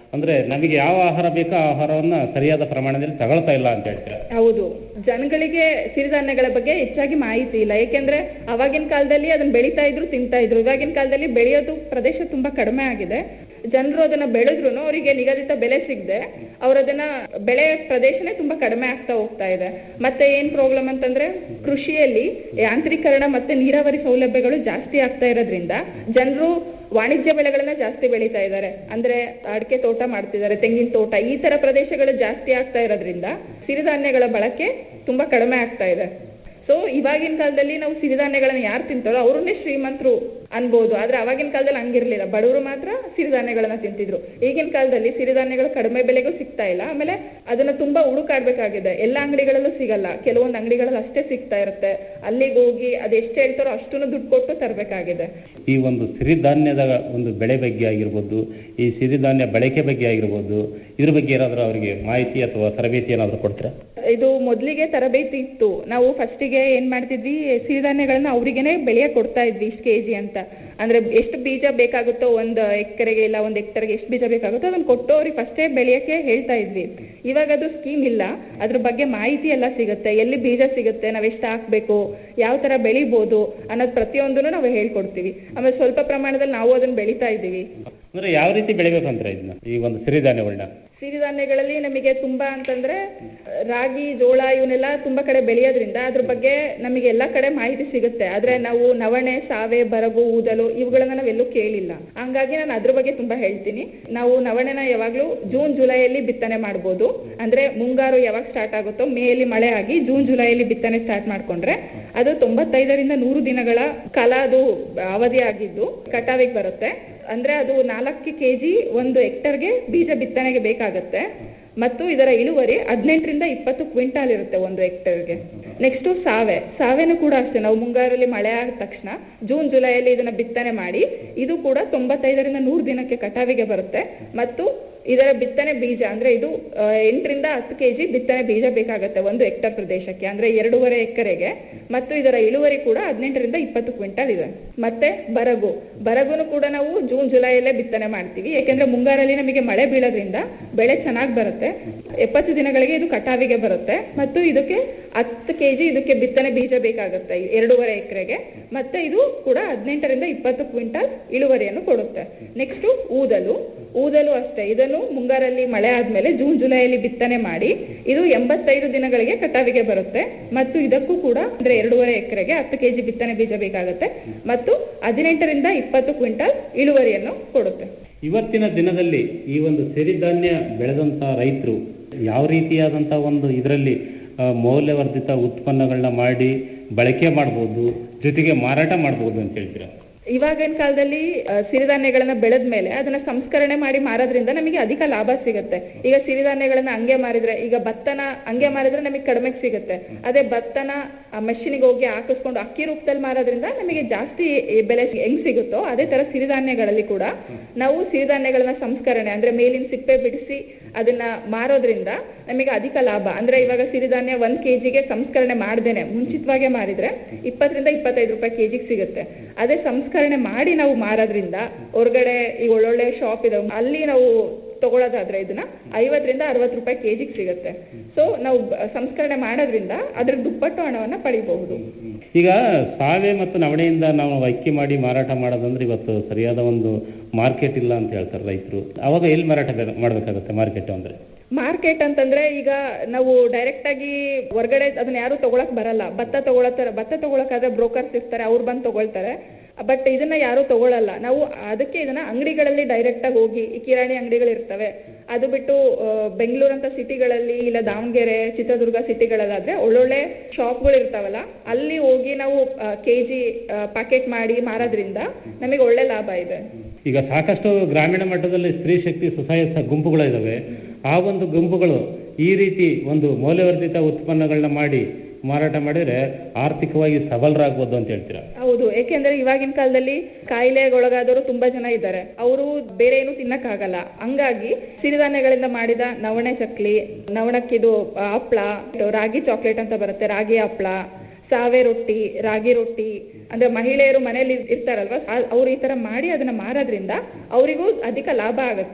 ಅಂದ್ರೆ ನಮಗೆ ಯಾವ ಆಹಾರ ಬೇಕೋ ಆ ಆಹಾರವನ್ನ ಸರಿಯಾದ ಪ್ರಮಾಣದಲ್ಲಿ ತಗೊಳ್ತಾ ಇಲ್ಲ ಅಂತ ಹೇಳ್ತೀರಾ ಹೌದು ಜನಗಳಿಗೆ ಸಿರಿಧಾನ್ಯಗಳ ಬಗ್ಗೆ ಹೆಚ್ಚಾಗಿ ಮಾಹಿತಿ ಇಲ್ಲ ಏಕೆಂದ್ರೆ ಅವಾಗಿನ ಕಾಲದಲ್ಲಿ ಅದನ್ನ ಬೆಳೀತಾ ಇದ್ರು ತಿಂತಾ ಇದ್ರು ಇವಾಗಿನ ಕಾಲದಲ್ಲಿ ಬೆಳೆಯೋದು ಪ್ರದೇಶ ತುಂಬಾ ಕಡಿಮೆ ಆಗಿದೆ ಜನರು ಅದನ್ನ ಬೆಳೆದ್ರು ಅವರಿಗೆ ನಿಗದಿತ ಬೆಲೆ ಸಿಗದೆ ಅವ್ರ ಅದನ್ನ ಬೆಳೆ ಪ್ರದೇಶನೇ ತುಂಬಾ ಕಡಿಮೆ ಆಗ್ತಾ ಹೋಗ್ತಾ ಇದೆ ಮತ್ತೆ ಏನ್ ಪ್ರಾಬ್ಲಮ್ ಅಂತಂದ್ರೆ ಕೃಷಿಯಲ್ಲಿ ಯಾಂತ್ರೀಕರಣ ಮತ್ತೆ ನೀರಾವರಿ ಸೌಲಭ್ಯಗಳು ಜಾಸ್ತಿ ಆಗ್ತಾ ಇರೋದ್ರಿಂದ ಜನರು ವಾಣಿಜ್ಯ ಬೆಳೆಗಳನ್ನ ಜಾಸ್ತಿ ಬೆಳೀತಾ ಇದ್ದಾರೆ ಅಂದ್ರೆ ಅಡಿಕೆ ತೋಟ ಮಾಡ್ತಿದ್ದಾರೆ ತೆಂಗಿನ ತೋಟ ಈ ತರ ಪ್ರದೇಶಗಳು ಜಾಸ್ತಿ ಆಗ್ತಾ ಇರೋದ್ರಿಂದ ಸಿರಿಧಾನ್ಯಗಳ ಬಳಕೆ ತುಂಬಾ ಕಡಿಮೆ ಆಗ್ತಾ ಇದೆ ಸೊ ಇವಾಗಿನ ಕಾಲದಲ್ಲಿ ನಾವು ಸಿರಿಧಾನ್ಯಗಳನ್ನ ಯಾರು ತಿಂತಾರೋ ಅವ್ರನ್ನೇ ಶ್ರೀಮಂತರು ಅನ್ಬೋದು ಆದ್ರೆ ಅವಾಗಿನ ಕಾಲದಲ್ಲಿ ಹಂಗಿರ್ಲಿಲ್ಲ ಬಡವರು ಮಾತ್ರ ಸಿರಿಧಾನ್ಯಗಳನ್ನ ತಿಂತಿದ್ರು ಈಗಿನ ಕಾಲದಲ್ಲಿ ಸಿರಿಧಾನ್ಯಗಳು ಕಡಿಮೆ ಬೆಲೆಗೂ ಸಿಗ್ತಾ ಇಲ್ಲ ಆಮೇಲೆ ಅದನ್ನ ತುಂಬಾ ಹುಡುಕಾಡ್ಬೇಕಾಗಿದೆ ಎಲ್ಲ ಅಂಗಡಿಗಳಲ್ಲೂ ಸಿಗಲ್ಲ ಕೆಲವೊಂದು ಅಂಗಡಿಗಳಲ್ಲಿ ಅಷ್ಟೇ ಸಿಗ್ತಾ ಇರುತ್ತೆ ಅಲ್ಲಿಗೆ ಹೋಗಿ ಅದ್ ಎಷ್ಟು ಹೇಳ್ತಾರೋ ಅಷ್ಟನ್ನು ದುಡ್ಡು ಕೊಟ್ಟು ತರಬೇಕಾಗಿದೆ ಈ ಒಂದು ಸಿರಿಧಾನ್ಯದ ಒಂದು ಬೆಳೆ ಬಗ್ಗೆ ಆಗಿರ್ಬೋದು ಈ ಸಿರಿಧಾನ್ಯ ಬಳಕೆ ಬಗ್ಗೆ ಆಗಿರ್ಬೋದು ಇದ್ರ ಬಗ್ಗೆ ಏನಾದರೂ ಅವರಿಗೆ ಮಾಹಿತಿ ಅಥವಾ ತರಬೇತಿ ಏನಾದರೂ ಕೊಡ್ತೀರಾ ಇದು ಮೊದ್ಲಿಗೆ ತರಬೇತಿ ಇತ್ತು ನಾವು ಫಸ್ಟಿಗೆ ಏನ್ ಮಾಡ್ತಿದ್ವಿ ಸಿರಿಧಾನ್ಯಗಳನ್ನ ಅವ್ರಿಗೆನೆ ಬೆಳೆಯಕ್ ಕೊಡ್ತಾ ಇದ್ವಿ ಇಷ್ಟು ಕೆಜಿ ಅಂತ ಅಂದ್ರೆ ಎಷ್ಟು ಬೀಜ ಬೇಕಾಗುತ್ತೋ ಒಂದ್ ಎಕರೆಗೆ ಇಲ್ಲ ಒಂದ್ ಹೆಕ್ಟರ್ಗೆ ಎಷ್ಟು ಬೀಜ ಬೇಕಾಗುತ್ತೋ ಅದನ್ನ ಕೊಟ್ಟು ಅವ್ರಿಗೆ ಫಸ್ಟೇ ಬೆಳೆಯಕ್ಕೆ ಹೇಳ್ತಾ ಇದ್ವಿ ಇವಾಗ ಅದು ಸ್ಕೀಮ್ ಇಲ್ಲ ಅದ್ರ ಬಗ್ಗೆ ಮಾಹಿತಿ ಎಲ್ಲ ಸಿಗುತ್ತೆ ಎಲ್ಲಿ ಬೀಜ ಸಿಗುತ್ತೆ ನಾವ್ ಎಷ್ಟು ಹಾಕ್ಬೇಕು ಯಾವ ತರ ಬೆಳಿಬೋದು ಅನ್ನೋದು ಪ್ರತಿಯೊಂದನ್ನು ನಾವು ಹೇಳ್ಕೊಡ್ತೀವಿ ಆಮೇಲೆ ಸ್ವಲ್ಪ ಪ್ರಮಾಣದಲ್ಲಿ ನಾವು ಅದನ್ನ ಬೆಳಿತಾ ಇದ್ದೀವಿ ಅಂದ್ರೆ ಯಾವ ರೀತಿ ಬೆಳಿಬೇಕಂತಾರೆ ಇದನ್ನ ಈ ಒಂದು ಸಿರಿಧಾನ್ಯಗಳನ್ನ ಸಿರಿಧಾನ್ಯಗಳಲ್ಲಿ ನಮಗೆ ತುಂಬಾ ಅಂತಂದ್ರೆ ರಾಗಿ ಜೋಳ ಇವನ್ನೆಲ್ಲ ತುಂಬಾ ಕಡೆ ಬೆಳೆಯೋದ್ರಿಂದ ಅದ್ರ ಬಗ್ಗೆ ನಮಗೆ ಎಲ್ಲಾ ಕಡೆ ಮಾಹಿತಿ ಸಿಗುತ್ತೆ ಆದ್ರೆ ನಾವು ನವಣೆ ಸಾವೆ ಬರಗು ಊದಲು ಇವುಗಳನ್ನ ನಾವೆಲ್ಲೂ ಕೇಳಿಲ್ಲ ಹಂಗಾಗಿ ನಾನು ಅದ್ರ ಬಗ್ಗೆ ತುಂಬಾ ಹೇಳ್ತೀನಿ ನಾವು ನವಣೆನ ಯಾವಾಗ್ಲೂ ಜೂನ್ ಜುಲೈಯಲ್ಲಿ ಬಿತ್ತನೆ ಮಾಡ್ಬೋದು ಅಂದ್ರೆ ಮುಂಗಾರು ಯಾವಾಗ ಸ್ಟಾರ್ಟ್ ಆಗುತ್ತೋ ಮೇಯಲ್ಲಿ ಮಳೆ ಆಗಿ ಜೂನ್ ಜುಲೈಯಲ್ಲಿ ಬಿತ್ತನೆ ಸ್ಟಾರ್ಟ್ ಮಾಡ್ಕೊಂಡ್ರೆ ಅದು ತೊಂಬತ್ತೈದರಿಂದ ನೂರು ದಿನಗಳ ಕಾಲ ಅದು ಅವಧಿ ಆಗಿದ್ದು ಕಟಾವಿಗೆ ಬರುತ್ತೆ ಅಂದ್ರೆ ಅದು ನಾಲ್ಕು ಕೆಜಿ ಒಂದು ಹೆಕ್ಟರ್ಗೆ ಬೀಜ ಬಿತ್ತನೆಗೆ ಬೇಕಾಗತ್ತೆ ಮತ್ತು ಇದರ ಇಳುವರಿ ಹದಿನೆಂಟರಿಂದ ಇಪ್ಪತ್ತು ಕ್ವಿಂಟಾಲ್ ಇರುತ್ತೆ ಒಂದು ಹೆಕ್ಟರ್ಗೆ ನೆಕ್ಸ್ಟ್ ಸಾವೆ ಸಾವೆನೂ ಕೂಡ ಅಷ್ಟೇ ನಾವು ಮುಂಗಾರಲ್ಲಿ ಮಳೆ ಆದ ತಕ್ಷಣ ಜೂನ್ ಜುಲೈಯಲ್ಲಿ ಇದನ್ನ ಬಿತ್ತನೆ ಮಾಡಿ ಇದು ಕೂಡ ತೊಂಬತ್ತೈದರಿಂದ ನೂರು ದಿನಕ್ಕೆ ಕಟಾವಿಗೆ ಬರುತ್ತೆ ಮತ್ತು ಇದರ ಬಿತ್ತನೆ ಬೀಜ ಅಂದ್ರೆ ಇದು ಆ, ಎಂಟರಿಂದ ಹತ್ತು ಕೆಜಿ ಬಿತ್ತನೆ ಬೀಜ ಬೇಕಾಗತ್ತೆ ಒಂದು ಹೆಕ್ಟರ್ ಪ್ರದೇಶಕ್ಕೆ ಅಂದ್ರೆ ಎರಡೂವರೆ ಎಕರೆಗೆ ಮತ್ತು ಇದರ ಇಳುವರಿ ಕೂಡ ಹದಿನೆಂಟರಿಂದ ಇಪ್ಪತ್ತು ಕ್ವಿಂಟಲ್ ಇದೆ ಮತ್ತೆ ಬರಗು ಬರಗುನು ಕೂಡ ನಾವು ಜೂನ್ ಜುಲೈಯಲ್ಲೇ ಬಿತ್ತನೆ ಮಾಡ್ತೀವಿ ಯಾಕೆಂದ್ರೆ ಮುಂಗಾರಲ್ಲಿ ನಮಗೆ ಮಳೆ ಬೀಳೋದ್ರಿಂದ ಬೆಳೆ ಚೆನ್ನಾಗಿ ಬರುತ್ತೆ ಎಪ್ಪತ್ತು ದಿನಗಳಿಗೆ ಇದು ಕಟಾವಿಗೆ ಬರುತ್ತೆ ಮತ್ತು ಇದಕ್ಕೆ ಹತ್ತು ಕೆಜಿ ಇದಕ್ಕೆ ಬಿತ್ತನೆ ಬೀಜ ಬೇಕಾಗುತ್ತೆ ಎರಡೂವರೆ ಎಕರೆಗೆ ಮತ್ತೆ ಇದು ಕೂಡ ಹದಿನೆಂಟರಿಂದ ಇಪ್ಪತ್ತು ಕ್ವಿಂಟಲ್ ಇಳುವರಿಯನ್ನು ಕೊಡುತ್ತೆ ನೆಕ್ಸ್ಟ್ ಊದಲು ಊದಲು ಅಷ್ಟೇ ಇದನ್ನು ಮುಂಗಾರಲ್ಲಿ ಮಳೆ ಆದ್ಮೇಲೆ ಜೂನ್ ಜುಲೈಯಲ್ಲಿ ಬಿತ್ತನೆ ಮಾಡಿ ಇದು ಎಂಬತ್ತೈದು ದಿನಗಳಿಗೆ ಕಟಾವಿಗೆ ಬರುತ್ತೆ ಮತ್ತು ಇದಕ್ಕೂ ಕೂಡ ಅಂದ್ರೆ ಎರಡೂವರೆ ಎಕರೆಗೆ ಹತ್ತು ಕೆಜಿ ಬಿತ್ತನೆ ಬೀಜ ಬೇಕಾಗುತ್ತೆ ಮತ್ತು ಹದಿನೆಂಟರಿಂದ ಇಪ್ಪತ್ತು ಕ್ವಿಂಟಲ್ ಇಳುವರಿಯನ್ನು ಕೊಡುತ್ತೆ ಇವತ್ತಿನ ದಿನದಲ್ಲಿ ಈ ಒಂದು ಸಿರಿಧಾನ್ಯ ಬೆಳೆದಂತ ರೈತರು ಯಾವ ರೀತಿಯಾದಂತ ಒಂದು ಇದರಲ್ಲಿ ಆ, ಮೌಲ್ಯವರ್ಧಿತ ಉತ್ಪನ್ನಗಳನ್ನ ಮಾಡಿ ಬಳಕೆ ಮಾಡ್ಬೋದು ಜೊತೆಗೆ ಮಾರಾಟ ಮಾಡ್ಬೋದು ಅಂತ ಹೇಳ್ತೀರಾ ಇವಾಗಿನ ಕಾಲದಲ್ಲಿ ಆ, ಸಿರಿಧಾನ್ಯಗಳನ್ನ ಬೆಳೆದ ಮೇಲೆ ಅದನ್ನ ಸಂಸ್ಕರಣೆ ಮಾಡಿ ಮಾರೋದ್ರಿಂದ ನಮಗೆ ಅಧಿಕ ಲಾಭ ಸಿಗುತ್ತೆ ಈಗ ಸಿರಿಧಾನ್ಯಗಳನ್ನ ಹಂಗೆ ಮಾರಿದ್ರೆ ಈಗ ಭತ್ತನ ಹಂಗೆ ಮಾರಿದ್ರೆ ನಮಗೆ ಕಡಿಮೆಗೆ ಸಿಗುತ್ತೆ ಅದೇ ಭತ್ತನ ಮಷಿನಿಗೆ ಹೋಗಿ ಹಾಕಿಸ್ಕೊಂಡು ಅಕ್ಕಿ ರೂಪದಲ್ಲಿ ಮಾರೋದ್ರಿಂದ ನಮಗೆ ಜಾಸ್ತಿ ಬೆಲೆ ಸಿ- ಹೆಂಗ್ ಸಿಗುತ್ತೋ ಅದೇ ತರ ಸಿರಿಧಾನ್ಯಗಳಲ್ಲಿ ಕೂಡ ನಾವು ಸಿರಿಧಾನ್ಯಗಳನ್ನ ಸಂಸ್ಕರಣೆ ಅಂದ್ರೆ ಮೇಲಿನ ಸಿಪ್ಪೆ ಬಿಡಿಸಿ ಅದನ್ನ ಮಾರೋದ್ರಿಂದ ನಮಗೆ ಅಧಿಕ ಲಾಭ ಅಂದ್ರೆ ಇವಾಗ ಸಿರಿಧಾನ್ಯ ಒಂದ್ ಕೆಜಿಗೆ ಸಂಸ್ಕರಣೆ ಮಾಡ್ದೇನೆ ಮುಂಚಿತವಾಗೆ ಮಾರಿದ್ರೆ ಇಪ್ಪತ್ತರಿಂದ ಇಪ್ಪತ್ತೈದು ರೂಪಾಯಿ ಕೆಜಿಗೆ ಸಿಗುತ್ತೆ ಅದೇ ಸಂಸ್ಕರಣೆ ಮಾಡಿ ನಾವು ಮಾರೋದ್ರಿಂದ ಹೊರಗಡೆ ಈ ಒಳ್ಳೊಳ್ಳೆ ಶಾಪ್ ಇದಾವೆ ಅಲ್ಲಿ ನಾವು ತಗೊಳ್ಳೋದಾದ್ರೆ ಇದನ್ನ ಐವತ್ತರಿಂದ ಅರವತ್ತು ರೂಪಾಯಿ ಕೆಜಿಗೆ ಸಿಗುತ್ತೆ ಸೊ ನಾವು ಬ- ಸಂಸ್ಕರಣೆ ಮಾಡೋದ್ರಿಂದ ಅದ್ರ ದುಪ್ಪಟ್ಟು ಹಣವನ್ನ ಪಡಿಬಹುದು ಈಗ ಸಾವೆ ಮತ್ತು ನವಣೆಯಿಂದ ನಾವು ಅಕ್ಕಿ ಮಾಡಿ ಮಾರಾಟ ಮಾಡೋದಂದ್ರೆ ಇವತ್ತು ಸರಿಯಾದ ಒಂದು ಮಾರ್ಕೆಟ್ ಇಲ್ಲ ಅಂತ ಹೇಳ್ತಾರೆ ರೈತರು ಅವಾಗ ಎಲ್ಲಿ ಮಾರಾಟ ಬೆ- ಮಾಡ್ಬೇಕಾಗತ್ತೆ ಮಾರ್ಕೆಟ್ ಅಂದ್ರೆ ಮಾರ್ಕೆಟ್ ಅಂತಂದ್ರೆ ಈಗ ನಾವು ಡೈರೆಕ್ಟ್ ಆಗಿ ಹೊರಗಡೆ ಅದನ್ನ ಯಾರು ತಗೊಳಕ್ ಬರಲ್ಲ ಭತ್ತ ತಗೊಳತ್ತಾರ ಭತ್ತ ತಗೊಳಕಾದ್ರೆ ಬ್ರೋಕರ್ಸ್ ಇರ್ತಾರೆ ಅವ್ರು ಬಂದು ತಗೊಳ್ತಾರೆ ಬಟ್ ಇದನ್ನ ಯಾರು ತಗೊಳಲ್ಲ ನಾವು ಅದಕ್ಕೆ ಇದನ್ನ ಅಂಗಡಿಗಳಲ್ಲಿ ಡೈರೆಕ್ಟ್ ಆಗಿ ಹೋಗಿ ಈ ಕಿರಾಣಿ ಅಂಗಡಿಗಳು ಇರ್ತವೆ ಅದು ಬಿಟ್ಟು ಬೆಂಗಳೂರು ಅಂತ ಸಿಟಿಗಳಲ್ಲಿ ಇಲ್ಲ ದಾವಣಗೆರೆ ಚಿತ್ರದುರ್ಗ ಸಿಟಿಗಳಲ್ಲಾದ್ರೆ ಒಳ್ಳೊಳ್ಳೆ ಶಾಪ್ಗಳು ಇರ್ತಾವಲ್ಲ ಅಲ್ಲಿ ಹೋಗಿ ನಾವು ಕೆಜಿ ಪ್ಯಾಕೆಟ್ ಮಾಡಿ ಮಾರೋದ್ರಿಂದ ನಮಗೆ ಒಳ್ಳೆ ಲಾಭ ಇದೆ ಈಗ ಸಾಕಷ್ಟು ಗ್ರಾಮೀಣ ಮಟ್ಟದಲ್ಲಿ ಸ್ತ್ರೀ ಶಕ್ತಿ ಸ್ವಸಹಾಯ ಸ- ಗುಂಪುಗಳು ಇದಾವೆ ಆ ಒಂದು ಗುಂಪುಗಳು ಈ ರೀತಿ ಒಂದು ಮೌಲ್ಯವರ್ಧಿತ ಉತ್ಪನ್ನಗಳನ್ನ ಮಾಡಿ ಮಾರಾಟ ಮಾಡಿದ್ರೆ ಆರ್ಥಿಕವಾಗಿ ಸಬಲರಾಗ್ಬೋದು ಅಂತ ಹೇಳ್ತೀರಾ ಹೌದು ಏಕೆಂದ್ರೆ ಇವಾಗಿನ ಕಾಲದಲ್ಲಿ ಕಾಯಿಲೆಗೊಳಗಾದವರು ತುಂಬಾ ಜನ ಇದ್ದಾರೆ ಅವರು ಬೇರೆ ಏನು ತಿನ್ನಕ್ಕಾಗಲ್ಲ ಹಂಗಾಗಿ ಸಿರಿಧಾನ್ಯಗಳಿಂದ ಮಾಡಿದ ನವಣೆ ಚಕ್ಲಿ ನವಣಕ್ಕಿದು ಆ, ಹಪ್ಳ ರಾಗಿ ಚಾಕ್ಲೇಟ್ ಅಂತ ಬರುತ್ತೆ ರಾಗಿ ಹಪ್ಳ ಸಾವೆ ರೊಟ್ಟಿ ರಾಗಿ ರೊಟ್ಟಿ ಅಂದ್ರೆ ಮಹಿಳೆಯರು ಮನೇಲಿ ಇರ್ತಾರಲ್ವಾ ಅವ್ರು ಈ ತರ ಮಾಡಿ ಅದನ್ನ ಮಾರೋದ್ರಿಂದ ಅವರಿಗೂ ಅಧಿಕ ಲಾಭ ಆಗುತ್ತೆ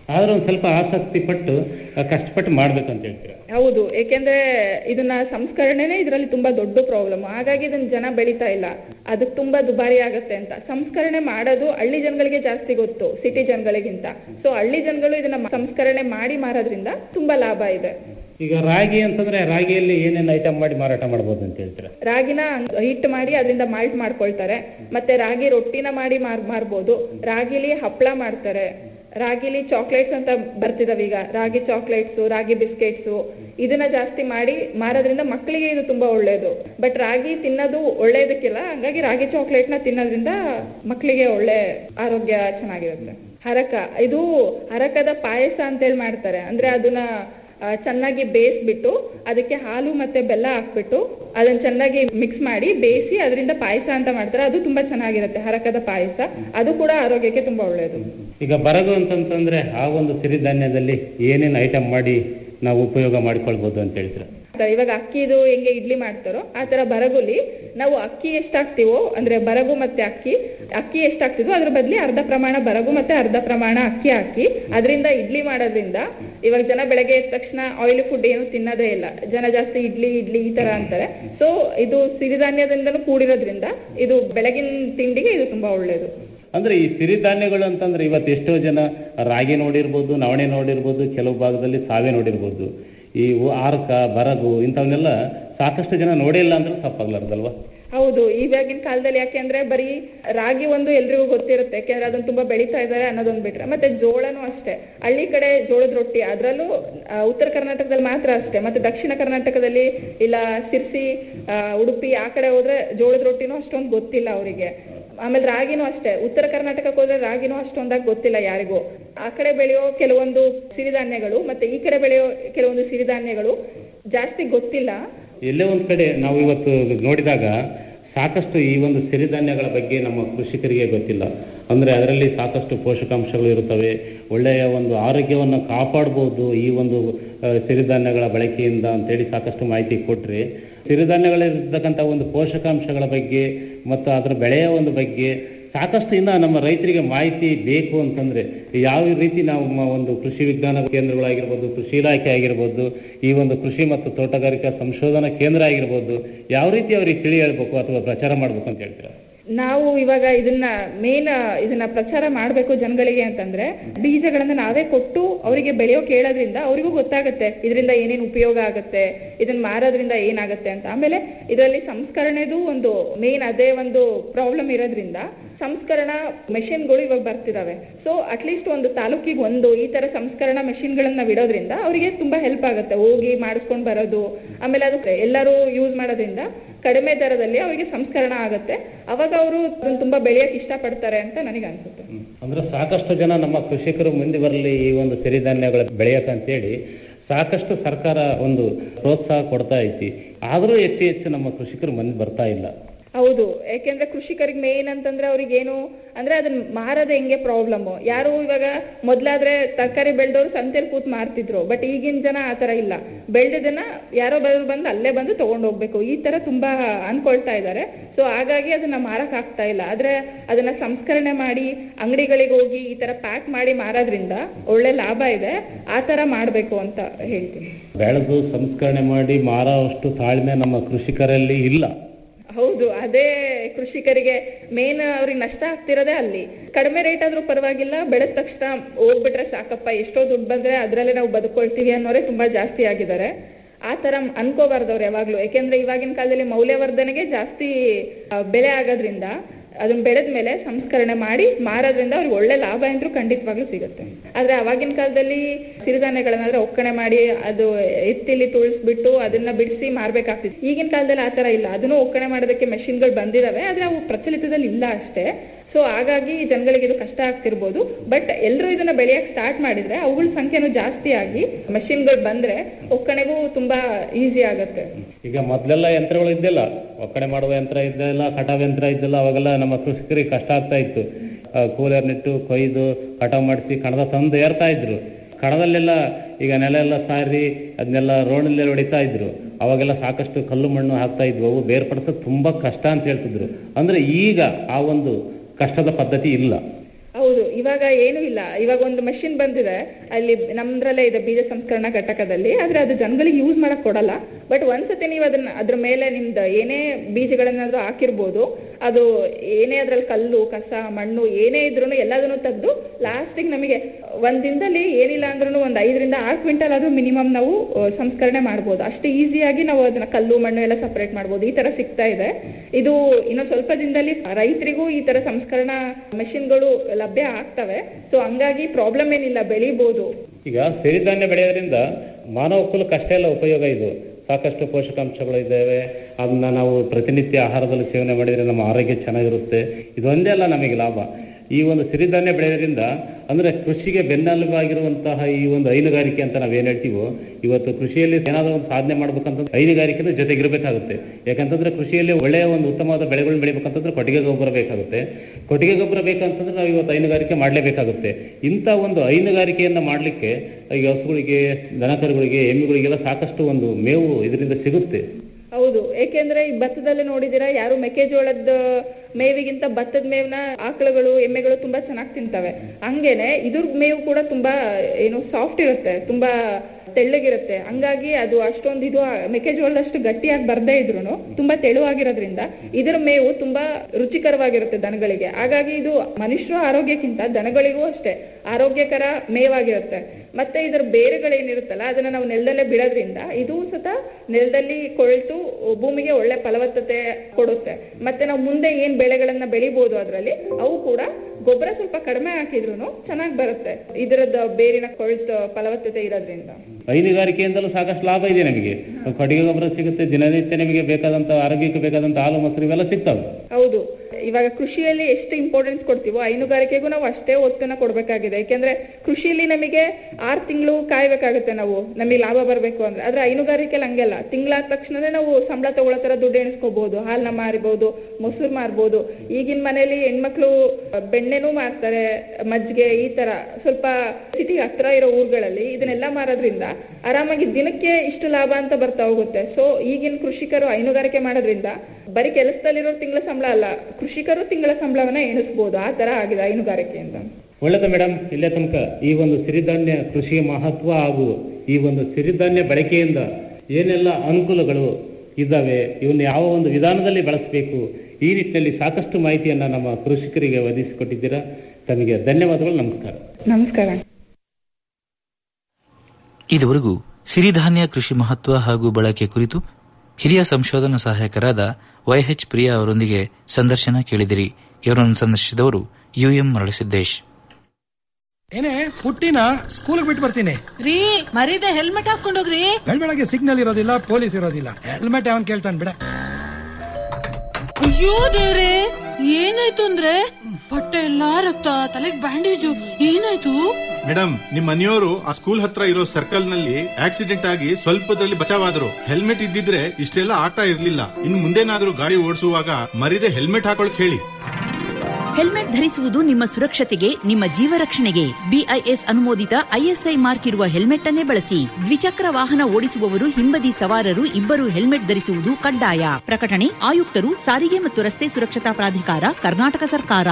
ಆದ್ರೆ ಒಂದು ಸ್ವಲ್ಪ ಆಸಕ್ತಿ ಪಟ್ಟು ಆ, ಕಷ್ಟಪಟ್ಟು ಮಾಡ್ಬೇಕಂತ ಹೇಳ್ತೀರಾ ಹೌದು ಏಕೆಂದ್ರೆ ಇದನ್ನ ಸಂಸ್ಕರಣೆನೇ ಇದರಲ್ಲಿ ತುಂಬಾ ದೊಡ್ಡ ಪ್ರಾಬ್ಲಮ್ ಹಾಗಾಗಿ ಇದನ್ನ ಜನ ಬೆಳಿತಾ ಇಲ್ಲ ಅದಕ್ಕೆ ತುಂಬಾ ದುಬಾರಿ ಆಗತ್ತೆ ಅಂತ ಸಂಸ್ಕರಣೆ ಮಾಡೋದು ಹಳ್ಳಿ ಜನಗಳಿಗೆ ಜಾಸ್ತಿ ಗೊತ್ತು ಸಿಟಿ ಜನಗಳಿಗಿಂತ ಸೊ ಹಳ್ಳಿ ಜನಗಳು ಇದನ್ನ ಮ- ಸಂಸ್ಕರಣೆ ಮಾಡಿ ಮಾರೋದ್ರಿಂದ ತುಂಬಾ ಲಾಭ ಇದೆ ಈಗ ರಾಗಿ ಅಂತಂದ್ರೆ ರಾಗಿಯಲ್ಲಿ ಏನೇನು ಐಟಮ್ ಮಾಡಿ ಮಾರಾಟ ಮಾಡ್ಬೋದು ಅಂತ ಹೇಳ್ತೀರಾ ರಾಗಿನ ಹಿಟ್ಟು ಮಾಡಿ ಅದರಿಂದ ಮಾಲ್ಟ್ ಮಾಡ್ಕೊಳ್ತಾರೆ ಮತ್ತೆ ರಾಗಿ ರೊಟ್ಟಿನ ಮಾಡಿ ಮಾರ್ ಮಾರ್ಬೋದು ರಾಗಿಲಿ ಹಪ್ಪಳ ಮಾಡ್ತಾರೆ ರಾಗಿಲಿ ಚಾಕ್ಲೇಟ್ಸ್ ಅಂತ ಬರ್ತಿದಾವೆ ಈಗ ರಾಗಿ ಚಾಕ್ಲೇಟ್ಸ್ ರಾಗಿ ಬಿಸ್ಕೆಟ್ಸ್ ಇದನ್ನ ಜಾಸ್ತಿ ಮಾಡಿ ಮಾರೋದ್ರಿಂದ ಮಕ್ಕಳಿಗೆ ಇದು ತುಂಬಾ ಒಳ್ಳೇದು ಬಟ್ ರಾಗಿ ತಿನ್ನೋದು ಒಳ್ಳೇದಕ್ಕಿಲ್ಲ ಹಂಗಾಗಿ ರಾಗಿ ಚಾಕ್ಲೇಟ್ ನ ತಿನ್ನೋದ್ರಿಂದ ಮಕ್ಕಳಿಗೆ ಒಳ್ಳೆ ಆರೋಗ್ಯ ಚೆನ್ನಾಗಿರುತ್ತೆ ಹರಕ ಇದು ಹರಕದ ಪಾಯಸ ಅಂತೇಳಿ ಮಾಡ್ತಾರೆ ಅಂದ್ರೆ ಅದನ್ನ ಆ, ಚೆನ್ನಾಗಿ ಬೇಯಿಸ್ಬಿಟ್ಟು ಅದಕ್ಕೆ ಹಾಲು ಮತ್ತೆ ಬೆಲ್ಲ ಹಾಕ್ಬಿಟ್ಟು ಅದನ್ನ ಚೆನ್ನಾಗಿ ಮಿಕ್ಸ್ ಮಾಡಿ ಬೇಯಿಸಿ ಅದರಿಂದ ಪಾಯಸ ಅಂತ ಮಾಡ್ತಾರೆ ಅದು ತುಂಬಾ ಚೆನ್ನಾಗಿರುತ್ತೆ ಹರಕದ ಪಾಯಸ ಅದು ಕೂಡ ಆರೋಗ್ಯಕ್ಕೆ ತುಂಬಾ ಒಳ್ಳೆಯದು ಈಗ ಬರಗು ಅಂತಂತಂದ್ರೆ ಆ ಒಂದು ಸಿರಿಧಾನ್ಯದಲ್ಲಿ ಏನೇನು ಐಟಮ್ ಮಾಡಿ ನಾವು ಉಪಯೋಗ ಮಾಡ್ಕೊಳ್ಬೋದು ಅಂತ ಹೇಳ್ತೀರಾ ಇವಾಗ ಅಕ್ಕಿದು ಹೆಂಗೆ ಇಡ್ಲಿ ಮಾಡ್ತಾರೋ ಆ ತರ ಬರಗುಲಿ ನಾವು ಅಕ್ಕಿ ಎಷ್ಟಾಗ್ತಿವೋ ಅಂದ್ರೆ ಬರಗು ಮತ್ತೆ ಅಕ್ಕಿ ಅಕ್ಕಿ ಎಷ್ಟಾಗ್ತಿದ್ವೋ ಅದ್ರ ಬದ್ಲಿ ಅರ್ಧ ಪ್ರಮಾಣ ಬರಗು ಮತ್ತೆ ಅರ್ಧ ಪ್ರಮಾಣ ಅಕ್ಕಿ ಹಾಕಿ ಅದರಿಂದ ಇಡ್ಲಿ ಮಾಡೋದ್ರಿಂದ ಇವಾಗ ಜನ ಬೆಳಗ್ಗೆ ಎದ್ದ ತಕ್ಷಣ ಆಯಿಲ್ ಫುಡ್ ಏನು ತಿನ್ನೋದೇ ಇಲ್ಲ ಜನ ಜಾಸ್ತಿ ಇಡ್ಲಿ ಇಡ್ಲಿ ಈ ತರ ಅಂತಾರೆ ಸೊ ಇದು ಸಿರಿಧಾನ್ಯದಿಂದನೂ ಕೂಡಿರೋದ್ರಿಂದ ಇದು ಬೆಳಗಿನ ತಿಂಡಿಗೆ ಇದು ತುಂಬಾ ಒಳ್ಳೇದು ಅಂದ್ರೆ ಈ ಸಿರಿಧಾನ್ಯಗಳು ಅಂತಂದ್ರೆ ಇವತ್ತು ಎಷ್ಟೋ ಜನ ರಾಗಿ ನೋಡಿರ್ಬೋದು ನವಣೆ ನೋಡಿರ್ಬೋದು ಕೆಲವು ಭಾಗದಲ್ಲಿ ಸಾವೆ ನೋಡಿರ್ಬೋದು ಈ ಉ- ಆರ್ಕ ಬರಗು ಇಂಥವನ್ನೆಲ್ಲ ಸಾಕಷ್ಟು ಜನ ನೋಡೇ ಇಲ್ಲ ಅಂದ್ರೆ ತಪ್ಪಾಗ್ಲಾರ್ದಲ್ವಾ ಹೌದು ಇವಾಗಿನ ಕಾಲದಲ್ಲಿ ಯಾಕೆಂದ್ರೆ ಬರೀ ರಾಗಿ ಒಂದು ಎಲ್ರಿಗೂ ಗೊತ್ತಿರುತ್ತೆ ಯಾಕೆಂದ್ರೆ ಅದನ್ನ ತುಂಬಾ ಬೆಳೀತಾ ಇದ್ದಾರೆ ಅನ್ನೋದೊಂದು ಬಿಟ್ರೆ ಮತ್ತೆ ಜೋಳನೂ ಅಷ್ಟೇ ಹಳ್ಳಿ ಕಡೆ ಜೋಳದ ರೊಟ್ಟಿ ಅದ್ರಲ್ಲೂ ಆ, ಉತ್ತರ ಕರ್ನಾಟಕದಲ್ಲಿ ಮಾತ್ರ ಅಷ್ಟೇ ಮತ್ತೆ ದಕ್ಷಿಣ ಕರ್ನಾಟಕದಲ್ಲಿ ಇಲ್ಲ ಸಿರ್ಸಿ ಆ, ಉಡುಪಿ ಆ ಕಡೆ ಹೋದ್ರೆ ಜೋಳದ ರೊಟ್ಟಿನೂ ಅಷ್ಟೊಂದು ಗೊತ್ತಿಲ್ಲ ಅವರಿಗೆ ಆಮೇಲೆ ರಾಗಿನೂ ಅಷ್ಟೇ ಉತ್ತರ ಕರ್ನಾಟಕಕ್ಕೆ ಹೋದ್ರೆ ರಾಗಿನೂ ಅಷ್ಟೊಂದಾಗಿ ಗೊತ್ತಿಲ್ಲ ಯಾರಿಗೂ ಆ ಕಡೆ ಬೆಳೆಯೋ ಕೆಲವೊಂದು ಸಿರಿಧಾನ್ಯಗಳು ಮತ್ತೆ ಈ ಕಡೆ ಬೆಳೆಯೋ ಕೆಲವೊಂದು ಸಿರಿಧಾನ್ಯಗಳು ಜಾಸ್ತಿ ಗೊತ್ತಿಲ್ಲ ಎಲ್ಲೇ ಒಂದ್ ಕಡೆ ನಾವು ಇವತ್ತು ನೋಡಿದಾಗ ಸಾಕಷ್ಟು ಈ ಒಂದು ಸಿರಿಧಾನ್ಯಗಳ ಬಗ್ಗೆ ನಮ್ಮ ಕೃಷಿಕರಿಗೆ ಗೊತ್ತಿಲ್ಲ ಅಂದ್ರೆ ಅದರಲ್ಲಿ ಸಾಕಷ್ಟು ಪೋಷಕಾಂಶಗಳು ಇರುತ್ತವೆ ಒಳ್ಳೆಯ ಒಂದು ಆರೋಗ್ಯವನ್ನು ಕಾಪಾಡಬಹುದು ಈ ಒಂದು ಆ, ಸಿರಿಧಾನ್ಯಗಳ ಬಳಕೆಯಿಂದ ಅಂತೇಳಿ ಸಾಕಷ್ಟು ಮಾಹಿತಿ ಕೊಟ್ರಿ ಸಿರಿಧಾನ್ಯಗಳಿರ್ತಕ್ಕಂಥ ಒಂದು ಪೋಷಕಾಂಶಗಳ ಬಗ್ಗೆ ಮತ್ತು ಅದರ ಬೆಳೆಯ ಒಂದು ಬಗ್ಗೆ ಸಾಕಷ್ಟು ಇನ್ನ ನಮ್ಮ ರೈತರಿಗೆ ಮಾಹಿತಿ ಬೇಕು ಅಂತಂದ್ರೆ ಯಾವ ರೀತಿ ನಾವು ಮ- ಒಂದು ಕೃಷಿ ವಿಜ್ಞಾನ ಕೇಂದ್ರಗಳಾಗಿರ್ಬೋದು ಕೃಷಿ ಇಲಾಖೆ ಆಗಿರ್ಬೋದು ಈ ಒಂದು ಕೃಷಿ ಮತ್ತು ತೋಟಗಾರಿಕಾ ಸಂಶೋಧನಾ ಕೇಂದ್ರ ಆಗಿರ್ಬೋದು ಯಾವ ರೀತಿ ಅವರಿಗೆ ತಿಳಿ ಹೇಳ್ಬೇಕು ಅಥವಾ ಪ್ರಚಾರ ಮಾಡ್ಬೇಕು ಅಂತ ಹೇಳ್ತೀರಾ ನಾವು ಇವಾಗ ಇದನ್ನ ಮೇನ್ ಇದನ್ನ ಪ್ರಚಾರ ಮಾಡ್ಬೇಕು ಜನಗಳಿಗೆ ಅಂತಂದ್ರೆ ಬೀಜಗಳನ್ನ ನಾವೇ ಕೊಟ್ಟು ಅವರಿಗೆ ಬೆಳೆಯೋಕ್ ಹೇಳೋದ್ರಿಂದ ಅವರಿಗೂ ಗೊತ್ತಾಗುತ್ತೆ ಇದರಿಂದ ಏನೇನ್ ಉಪಯೋಗ ಆಗುತ್ತೆ ಇದನ್ನ ಮಾರೋದ್ರಿಂದ ಏನಾಗುತ್ತೆ ಅಂತ ಆಮೇಲೆ ಇದರಲ್ಲಿ ಸಂಸ್ಕರಣೆದು ಒಂದು ಮೇನ್ ಅದೇ ಒಂದು ಪ್ರಾಬ್ಲಮ್ ಇರೋದ್ರಿಂದ ಸಂಸ್ಕರಣಾ ಮೆಷಿನ್ಗಳು ಇವಾಗ ಬರ್ತಿದಾವೆ ಸೊ ಅಟ್ಲೀಸ್ಟ್ ಒಂದು ತಾಲೂಕಿಗೆ ಒಂದು ಈ ತರ ಸಂಸ್ಕರಣಾ ಮೆಷಿನ್ಗಳನ್ನ ಬಿಡೋದ್ರಿಂದ ಅವರಿಗೆ ತುಂಬಾ ಹೆಲ್ಪ್ ಆಗುತ್ತೆ ಹೋಗಿ ಮಾಡಿಸ್ಕೊಂಡ್ ಬರೋದು ಆಮೇಲೆ ಅದು ಎಲ್ಲರೂ ಯೂಸ್ ಮಾಡೋದ್ರಿಂದ ಕಡಿಮೆ ದರದಲ್ಲಿ ಅವರಿಗೆ ಸಂಸ್ಕರಣ ಆಗುತ್ತೆ ಅವಾಗ ಅವರು ತುಂಬಾ ಬೆಳೆಯಕ್ ಇಷ್ಟಪಡ್ತಾರೆ ಅಂತ ನನಗೆ ಅನ್ಸುತ್ತೆ ಅಂದ್ರೆ ಸಾಕಷ್ಟು ಜನ ನಮ್ಮ ಕೃಷಿಕರು ಮುಂದೆ ಬರಲಿ ಈ ಒಂದು ಸಿರಿಧಾನ್ಯಗಳ ಬೆಳೆಯಕಂತೇಳಿ ಸಾಕಷ್ಟು ಸರ್ಕಾರ ಒಂದು ಪ್ರೋತ್ಸಾಹ ಕೊಡ್ತಾ ಐತಿ ಆದರೂ ಹೆಚ್ಚು ಹೆಚ್ಚು ನಮ್ಮ ಕೃಷಿಕರು ಮುಂದೆ ಬರ್ತಾ ಇಲ್ಲ ಹೌದು ಯಾಕೆಂದ್ರೆ ಕೃಷಿಕರಿಗೆ ಮೇನ್ ಅಂತಂದ್ರೆ ಅವ್ರಿಗೇನು ಅಂದ್ರೆ ಅದನ್ನ ಮಾರದ ಹೆಂಗೆ ಪ್ರಾಬ್ಲಮ್ ಯಾರು ಇವಾಗ ಮೊದ್ಲಾದ್ರೆ ತರಕಾರಿ ಬೆಳೆದವ್ರು ಸಂತೆಲ್ ಕೂತ್ ಮಾರ್ತಿದ್ರು ಬಟ್ ಈಗಿನ ಜನ ಆತರ ಇಲ್ಲ ಬೆಳ್ದಿದ್ದನ್ನ ಯಾರೋ ಬದ್ರು ಬಂದು ಅಲ್ಲೇ ಬಂದು ತಗೊಂಡ್ ಹೋಗ್ಬೇಕು ಈ ತರ ತುಂಬಾ ಅನ್ಕೊಳ್ತಾ ಇದ್ದಾರೆ ಸೊ ಹಾಗಾಗಿ ಅದನ್ನ ಮಾರಕ್ ಆಗ್ತಾ ಇಲ್ಲ ಆದ್ರೆ ಅದನ್ನ ಸಂಸ್ಕರಣೆ ಮಾಡಿ ಅಂಗಡಿಗಳಿಗೆ ಹೋಗಿ ಈ ತರ ಪ್ಯಾಕ್ ಮಾಡಿ ಮಾರೋದ್ರಿಂದ ಒಳ್ಳೆ ಲಾಭ ಇದೆ ಆ ತರ ಮಾಡ್ಬೇಕು ಅಂತ ಹೇಳ್ತೀನಿ ಬೆಳೆದು ಸಂಸ್ಕರಣೆ ಮಾಡಿ ಮಾರೋಷ್ಟು ತಾಳ್ಮೆ ನಮ್ಮ ಕೃಷಿಕರಲ್ಲಿ ಇಲ್ಲ ಹೌದು ಅದೇ ಕೃಷಿಕರಿಗೆ ಮೇನ್ ಅವ್ರಿಗೆ ನಷ್ಟ ಆಗ್ತಿರೋದೇ ಅಲ್ಲಿ ಕಡಿಮೆ ರೇಟ್ ಆದ್ರೂ ಪರವಾಗಿಲ್ಲ ಬೆಳೆದ ತಕ್ಷಣ ಹೋಗ್ಬಿಟ್ರೆ ಸಾಕಪ್ಪ ಎಷ್ಟೋ ದುಡ್ಡು ಬಂದ್ರೆ ಅದ್ರಲ್ಲೇ ನಾವು ಬದುಕೊಳ್ತೀವಿ ಅನ್ನೋರೇ ತುಂಬಾ ಜಾಸ್ತಿ ಆಗಿದ್ದಾರೆ ಆ ತರ ಅನ್ಕೋಬಾರ್ದವ್ರು ಯಾವಾಗ್ಲೂ ಯಾಕೆಂದ್ರೆ ಇವಾಗಿನ ಕಾಲದಲ್ಲಿ ಮೌಲ್ಯವರ್ಧನೆಗೆ ಜಾಸ್ತಿ ಆ, ಬೆಲೆ ಆಗೋದ್ರಿಂದ ಅದನ್ನ ಬೆಳೆದ ಮೇಲೆ ಸಂಸ್ಕರಣೆ ಮಾಡಿ ಮಾರೋದ್ರಿಂದ ಅವ್ರಿಗೆ ಒಳ್ಳೆ ಲಾಭ ಅಂದ್ರೂ ಖಂಡಿತವಾಗ್ಲೂ ಸಿಗುತ್ತೆ ಆದ್ರೆ ಅವಾಗಿನ ಕಾಲದಲ್ಲಿ ಸಿರಿಧಾನ್ಯಗಳನ್ನಾದ್ರೆ ಒಕ್ಕಣೆ ಮಾಡಿ ಅದು ಎತ್ತಿಲಿ ತುಳಿಸ್ಬಿಟ್ಟು ಅದನ್ನ ಬಿಡಿಸಿ ಮಾರ್ಬೇಕಾಗ್ತಿತ್ತು ಈಗಿನ ಕಾಲದಲ್ಲಿ ಆತರ ಇಲ್ಲ ಅದನ್ನು ಒಕ್ಕಣೆ ಮಾಡೋದಕ್ಕೆ ಮೆಷಿನ್ಗಳು ಬಂದಿದಾವೆ ಆದ್ರೆ ಅವು ಪ್ರಚಲಿತದಲ್ಲಿ ಇಲ್ಲ ಅಷ್ಟೇ ಸೊ ಹಾಗಾಗಿ ಜನಗಳಿಗೆ ಇದು ಕಷ್ಟ ಆಗ್ತಿರ್ಬೋದು ಬಟ್ ಎಲ್ಲರೂ ಇದನ್ನ ಬೆಳೆಯಕ್ ಸ್ಟಾರ್ಟ್ ಮಾಡಿದ್ರೆ ಅವುಗಳ ಸಂಖ್ಯೆನೂ ಜಾಸ್ತಿ ಆಗಿ ಮೆಷಿನ್ಗಳು ಬಂದ್ರೆ ಒಕ್ಕಣೆಗೂ ತುಂಬಾ ಈಸಿ ಆಗುತ್ತೆ ಈಗ ಮೊದ್ಲೆಲ್ಲ ಯಂತ್ರಗಳು ಇದ್ದಿಲ್ಲ ಒಕ್ಕಣೆ ಮಾಡುವ ಯಂತ್ರ ಇದ್ದಿಲ್ಲ ಕಟಾವ್ ಯಂತ್ರ ಇದ್ದಿಲ್ಲ ಅವಾಗೆಲ್ಲ ನಮ್ಮ ಕೃಷಿಕರಿಗೆ ಕಷ್ಟ ಆಗ್ತಾ ಇತ್ತು ಆ, ಕೂಲರ್ ನಿಟ್ಟು ಕೊಯ್ದು ಕಟಾವ್ ಮಾಡಿಸಿ ಕಣದ ತಂದು ಏರ್ತಾ ಇದ್ರು ಕಣದಲ್ಲೆಲ್ಲ ಈಗ ನೆಲ ಎಲ್ಲ ಸಾರಿ ಅದನ್ನೆಲ್ಲ ರೋಡಲ್ಲಿ ಹೊಡಿತಾ ಇದ್ರು ಅವಾಗೆಲ್ಲ ಸಾಕಷ್ಟು ಕಲ್ಲು ಮಣ್ಣು ಹಾಕ್ತಾ ಇದ್ವು ಅವು ಬೇರ್ಪಡಿಸೋದು ತುಂಬಾ ಕಷ್ಟ ಅಂತ ಹೇಳ್ತಿದ್ರು ಅಂದ್ರೆ ಈಗ ಆ ಒಂದು ಕಷ್ಟದ ಪದ್ಧತಿ ಇಲ್ಲ ಹೌದು ಇವಾಗ ಏನು ಇಲ್ಲ ಇವಾಗ ಒಂದು ಮಷಿನ್ ಬಂದಿದೆ ಅಲ್ಲಿ ನಮ್ದ್ರಲ್ಲೇ ಇದೆ ಬೀಜ ಸಂಸ್ಕರಣಾ ಘಟಕದಲ್ಲಿ ಆದ್ರೆ ಅದು ಜನಗಳಿಗೆ ಯೂಸ್ ಮಾಡಕ್ ಕೊಡಲ್ಲ ಬಟ್ ಒಂದ್ಸತಿ ನೀವು ಅದನ್ನ ಅದ್ರ ಮೇಲೆ ನಿಮ್ದು ಏನೇ ಬೀಜಗಳನ್ನಾದ್ರೂ ಹಾಕಿರ್ಬೋದು ಅದು ಏನೇ ಅದ್ರಲ್ಲಿ ಕಲ್ಲು ಕಸ ಮಣ್ಣು ಏನೇ ಇದ್ರೂ ಎಲ್ಲದನ್ನು ತೆಗೆದು ಲಾಸ್ಟಿಗೆ ನಮಗೆ ಒಂದ್ ದಿನದಲ್ಲಿ ಏನಿಲ್ಲ ಅಂದ್ರೂ ಒಂದ್ ಐದರಿಂದ ಆರು ಕ್ವಿಂಟಲ್ ಆದ್ರೂ ಮಿನಿಮಮ್ ನಾವು ಆ, ಸಂಸ್ಕರಣೆ ಮಾಡ್ಬೋದು ಅಷ್ಟು ಈಸಿಯಾಗಿ ನಾವು ಅದನ್ನ ಕಲ್ಲು ಮಣ್ಣು ಎಲ್ಲ ಸಪರೇಟ್ ಮಾಡ್ಬೋದು ಈ ತರ ಸಿಗ್ತಾ ಇದೆ ಇದು ಇನ್ನು ಸ್ವಲ್ಪ ದಿನದಲ್ಲಿ ರೈತರಿಗೂ ಈ ತರ ಸಂಸ್ಕರಣಾ ಮೆಷಿನ್ಗಳು ಲಭ್ಯ ಆಗ್ತವೆ ಸೊ ಹಂಗಾಗಿ ಪ್ರಾಬ್ಲಮ್ ಏನಿಲ್ಲ ಬೆಳಿಬಹುದು ಈಗ ಸಿರಿಧಾನ್ಯ ಬೆಳೆಯೋದ್ರಿಂದ ಮಾನವ ಕುಲಕ್ಕೆ ಅಷ್ಟೇ ಎಲ್ಲ ಉಪಯೋಗ ಇದು ಸಾಕಷ್ಟು ಪೋಷಕಾಂಶಗಳು ಇದ್ದಾವೆ ಅದನ್ನ ನಾವು ಪ್ರತಿನಿತ್ಯ ಆಹಾರದಲ್ಲಿ ಸೇವನೆ ಮಾಡಿದ್ರೆ ನಮ್ಮ ಆರೋಗ್ಯ ಚೆನ್ನಾಗಿರುತ್ತೆ ಇದೊಂದೇ ಅಲ್ಲ ನಮಗೆ ಲಾಭ ಈ ಒಂದು ಸಿರಿಧಾನ್ಯ ಬೆಳೆಯೋದ್ರಿಂದ ಅಂದ್ರೆ ಕೃಷಿಗೆ ಬೆನ್ನೆಲುಬಾಗಿರುವಂತಹ ಈ ಒಂದು ಹೈನುಗಾರಿಕೆ ಅಂತ ನಾವೇನ್ ಹೇಳ್ತೀವೋ ಇವತ್ತು ಕೃಷಿಯಲ್ಲಿ ಏನಾದರೂ ಒಂದು ಸಾಧನೆ ಮಾಡ್ಬೇಕಂತಂದ್ರೆ ಹೈನುಗಾರಿಕೆ ಜೊತೆಗಿರಬೇಕಾಗುತ್ತೆ ಯಾಕಂತಂದ್ರೆ ಕೃಷಿಯಲ್ಲಿ ಒಳ್ಳೆಯ ಒಂದು ಉತ್ತಮವಾದ ಬೆಳೆಗಳನ್ನ ಬೆಳಿಬೇಕಂತಂದ್ರೆ ಕೊಟ್ಟಿಗೆ ಗೊಬ್ಬರ ಬೇಕಾಗುತ್ತೆ ಕೊಟ್ಟಿಗೆ ಗೊಬ್ಬರ ಬೇಕಂತಂದ್ರೆ ನಾವು ಇವತ್ತು ಹೈನುಗಾರಿಕೆ ಮಾಡಲೇಬೇಕಾಗುತ್ತೆ ಇಂಥ ಒಂದು ಹೈನುಗಾರಿಕೆಯನ್ನ ಮಾಡಲಿಕ್ಕೆ ಈಗ ಹಸುಗಳಿಗೆ ದನಕರುಗಳಿಗೆ ಎಮ್ಮೆಗಳಿಗೆಲ್ಲ ಸಾಕಷ್ಟು ಒಂದು ಮೇವು ಇದರಿಂದ ಸಿಗುತ್ತೆ ಹೌದು ಏಕೆಂದ್ರೆ ಈ ಭತ್ತದಲ್ಲಿ ನೋಡಿದಿರಾ ಯಾರು ಮೆಕ್ಕೆಜೋಳದ ಮೇವಿಗಿಂತ ಭತ್ತದ ಮೇವ್ನ ಆಕಳುಗಳು ಎಮ್ಮೆಗಳು ತುಂಬಾ ಚೆನ್ನಾಗಿ ತಿಂತವೆ ಹಂಗೇನೆ ಇದ್ರ ಮೇವು ಕೂಡ ತುಂಬಾ ಏನು ಸಾಫ್ಟ್ ಇರುತ್ತೆ ತುಂಬಾ ತೆಳ್ಳಗಿರುತ್ತೆ ಹಂಗಾಗಿ ಅದು ಅಷ್ಟೊಂದು ಇದು ಮೆಕ್ಕೆಜೋಳದಷ್ಟು ಗಟ್ಟಿಯಾಗಿ ಬರ್ದೇ ಇದ್ರು ತುಂಬಾ ತೆಳುವಾಗಿರೋದ್ರಿಂದ ಇದರ ಮೇವು ತುಂಬಾ ರುಚಿಕರವಾಗಿರುತ್ತೆ ದನಗಳಿಗೆ ಹಾಗಾಗಿ ಇದು ಮನುಷ್ಯರ ಆರೋಗ್ಯಕ್ಕಿಂತ ದನಗಳಿಗೂ ಅಷ್ಟೇ ಆರೋಗ್ಯಕರ ಮೇವಾಗಿರುತ್ತೆ ಮತ್ತೆ ಇದರ ಬೇರುಗಳೇನಿರುತ್ತಲ್ಲ ಅದನ್ನ ನಾವು ನೆಲದಲ್ಲೇ ಬಿಡೋದ್ರಿಂದ ಇದು ಸತ ನೆಲದಲ್ಲಿ ಕೊಳ್ತು ಭೂಮಿಗೆ ಒಳ್ಳೆ ಫಲವತ್ತತೆ ಕೊಡುತ್ತೆ ಮತ್ತೆ ನಾವು ಮುಂದೆ ಏನ್ ಬೆಳೆಗಳನ್ನ ಬೆಳಿಬಹುದು ಅದರಲ್ಲಿ ಅವು ಕೂಡ ಗೊಬ್ಬರ ಸ್ವಲ್ಪ ಕಡಿಮೆ ಹಾಕಿದ್ರು ಚೆನ್ನಾಗಿ ಬರುತ್ತೆ ಇದರದ ಬೇರಿನ ಕೊಳ್ತು ಫಲವತ್ತತೆ ಇರೋದ್ರಿಂದ ಹೈನುಗಾರಿಕೆಯಿಂದಲೂ ಸಾಕಷ್ಟು ಲಾಭ ಇದೆ ನಮಗೆ ಕೊಟ್ಟಿಗೆ ಗೊಬ್ಬರ ಸಿಗುತ್ತೆ ದಿನನಿತ್ಯ ನಮಗೆ ಬೇಕಾದಂತ ಆರೋಗ್ಯಕ್ಕೆ ಬೇಕಾದಂತ ಹಾಲು ಮೊಸರು ಇವೆಲ್ಲ ಸಿಗ್ತವೆ ಹೌದು ಇವಾಗ ಕೃಷಿಯಲ್ಲಿ ಎಷ್ಟು ಇಂಪಾರ್ಟೆನ್ಸ್ ಕೊಡ್ತೀವೋ ಹೈನುಗಾರಿಕೆಗೂ ನಾವು ಅಷ್ಟೇ ಒತ್ತನ್ನ ಕೊಡ್ಬೇಕಾಗಿದೆ ಯಾಕೆಂದ್ರೆ ಕೃಷಿಯಲ್ಲಿ ನಮಗೆ ಆರ್ ತಿಂಗಳು ಕಾಯ್ಬೇಕಾಗುತ್ತೆ ನಾವು ನಮಗೆ ಲಾಭ ಬರ್ಬೇಕು ಅಂದ್ರೆ ಆದ್ರೆ ಹೈನುಗಾರಿಕೆಯಲ್ಲಿ ಹಂಗೆಲ್ಲ ತಿಂಗಳಾದ ತಕ್ಷಣನೇ ನಾವು ಸಂಬಳ ತಗೊಳ್ಳೋ ತರ ದುಡ್ಡು ಎಣಿಸ್ಕೋಬಹುದು ಹಾಲ್ನ ಮಾರಿಬಹುದು ಮೊಸರು ಮಾರ್ಬೋದು ಈಗಿನ ಮನೇಲಿ ಹೆಣ್ಮಕ್ಳು ಬೆಣ್ಣೆನೂ ಮಾರ್ತಾರೆ ಮಜ್ಜಿಗೆ ಈ ತರ ಸ್ವಲ್ಪ ಸಿಟಿ ಹತ್ರ ಇರೋ ಊರುಗಳಲ್ಲಿ ಇದನ್ನೆಲ್ಲ ಮಾರೋದ್ರಿಂದ ಆರಾಮಾಗಿ ದಿನಕ್ಕೆ ಇಷ್ಟು ಲಾಭ ಅಂತ ಬರ್ತಾ ಹೋಗುತ್ತೆ ಸೊ ಈಗಿನ ಕೃಷಿಕರು ಹೈನುಗಾರಿಕೆ ಮಾಡೋದ್ರಿಂದ ಬರೀ ಕೆಲಸದಲ್ಲಿರೋ ತಿಂಗಳ ಸಂಬಳ ಅಲ್ಲ ಕೃಷಿಕರು ತಿಂಗಳ ಸಂಬಳವನ್ನ ಎಣಿಸ್ಬೋದು ಆ ತರ ಆಗಿದೆ ಹೈನುಗಾರಿಕೆಯಿಂದ ಒಳ್ಳೆದ ಮೇಡಮ್ ಇಲ್ಲೇ ತನಕ ಈ ಒಂದು ಸಿರಿಧಾನ್ಯ ಕೃಷಿಯ ಮಹತ್ವ ಹಾಗೂ ಈ ಒಂದು ಸಿರಿಧಾನ್ಯ ಬಳಕೆಯಿಂದ ಏನೆಲ್ಲ ಅನುಕೂಲಗಳು ಇದ್ದಾವೆ ಇವನ್ನ ಯಾವ ಒಂದು ವಿಧಾನದಲ್ಲಿ ಬಳಸಬೇಕು ಈ ನಿಟ್ಟಿನಲ್ಲಿ ಸಾಕಷ್ಟು ಮಾಹಿತಿಯನ್ನ ನಮ್ಮ ಕೃಷಿಕರಿಗೆ ಒದಗಿಸಿಕೊಟ್ಟಿದ್ದೀರಾ ತಮಗೆ ಧನ್ಯವಾದಗಳು ನಮಸ್ಕಾರ ನಮಸ್ಕಾರ ಇದುವರೆಗೂ ಸಿರಿಧಾನ್ಯ ಕೃಷಿ ಮಹತ್ವ ಹಾಗೂ ಬಳಕೆ ಕುರಿತು ಹಿರಿಯ ಸಂಶೋಧನಾ ಸಹಾಯಕರಾದ ವೈಎಚ್ ಪ್ರಿಯಾ ಅವರೊಂದಿಗೆ ಸಂದರ್ಶನ ಕೇಳಿದಿರಿ ಇವರನ್ನು ಸಂದರ್ಶಿಸಿದವರು ಯುಎಂ ಮರಳಸಿದ್ದೇಶ್ ಏನೇ ಪುಟ್ಟಿನ ಸ್ಕೂಲ್ಗೆ ಬಿಟ್ಟು ಬರ್ತೀನಿ ರೀ ಮರೀದೆ ಹೆಲ್ಮೆಟ್ ಹಾಕೊಂಡೋಗ್ರಿ ಬೆಳಗ್ಗೆ ಸಿಗ್ನಲ್ ಇರೋದಿಲ್ಲ ಪೊಲೀಸ್ ಇರೋದಿಲ್ಲ ಹೆಲ್ಮೆಟ್ ಯಾವನ್ ಕೇಳ್ತಾನೆ ಬಿಡ ಅಯ್ಯೋ ದೇವ್ರೆ ಏನಾಯ್ತು ಅಂದ್ರೆ ಬಟ್ಟೆ ಎಲ್ಲಾ ರಕ್ತ ತಲೆಗ್ ಬ್ಯಾಂಡೇಜು ಏನಾಯ್ತು ಮೇಡಮ್ ನಿಮ್ ಮನೆಯವರು ಆ ಸ್ಕೂಲ್ ಹತ್ರ ಇರೋ ಸರ್ಕಲ್ ನಲ್ಲಿ ಆಕ್ಸಿಡೆಂಟ್ ಆಗಿ ಸ್ವಲ್ಪದಲ್ಲಿ ಬಚಾವಾದ್ರು ಹೆಲ್ಮೆಟ್ ಇದ್ದಿದ್ರೆ ಇಷ್ಟೆಲ್ಲ ಆಗ್ತಾ ಇರ್ಲಿಲ್ಲ ಇನ್ ಮುಂದೇನಾದ್ರೂ ಗಾಡಿ ಓಡಿಸುವಾಗ ಮರಿದೆ ಹೆಲ್ಮೆಟ್ ಹಾಕೊಳಕ್ ಹೇಳಿ ಹೆಲ್ಮೆಟ್ ಧರಿಸುವುದು ನಿಮ್ಮ ಸುರಕ್ಷತೆಗೆ ನಿಮ್ಮ ಜೀವ ರಕ್ಷಣೆಗೆ ಬಿಐಎಸ್ ಅನುಮೋದಿತ ಐಎಸ್ಐ ಮಾರ್ಕ್ ಇರುವ ಹೆಲ್ಮೆಟ್ ಅನ್ನೇ ಬಳಸಿ ದ್ವಿಚಕ್ರ ವಾಹನ ಓಡಿಸುವವರು ಹಿಂಬದಿ ಸವಾರರು ಇಬ್ಬರು ಹೆಲ್ಮೆಟ್ ಧರಿಸುವುದು ಕಡ್ಡಾಯ ಪ್ರಕಟಣೆ ಆಯುಕ್ತರು ಸಾರಿಗೆ ಮತ್ತು ರಸ್ತೆ ಸುರಕ್ಷತಾ ಪ್ರಾಧಿಕಾರ ಕರ್ನಾಟಕ ಸರ್ಕಾರ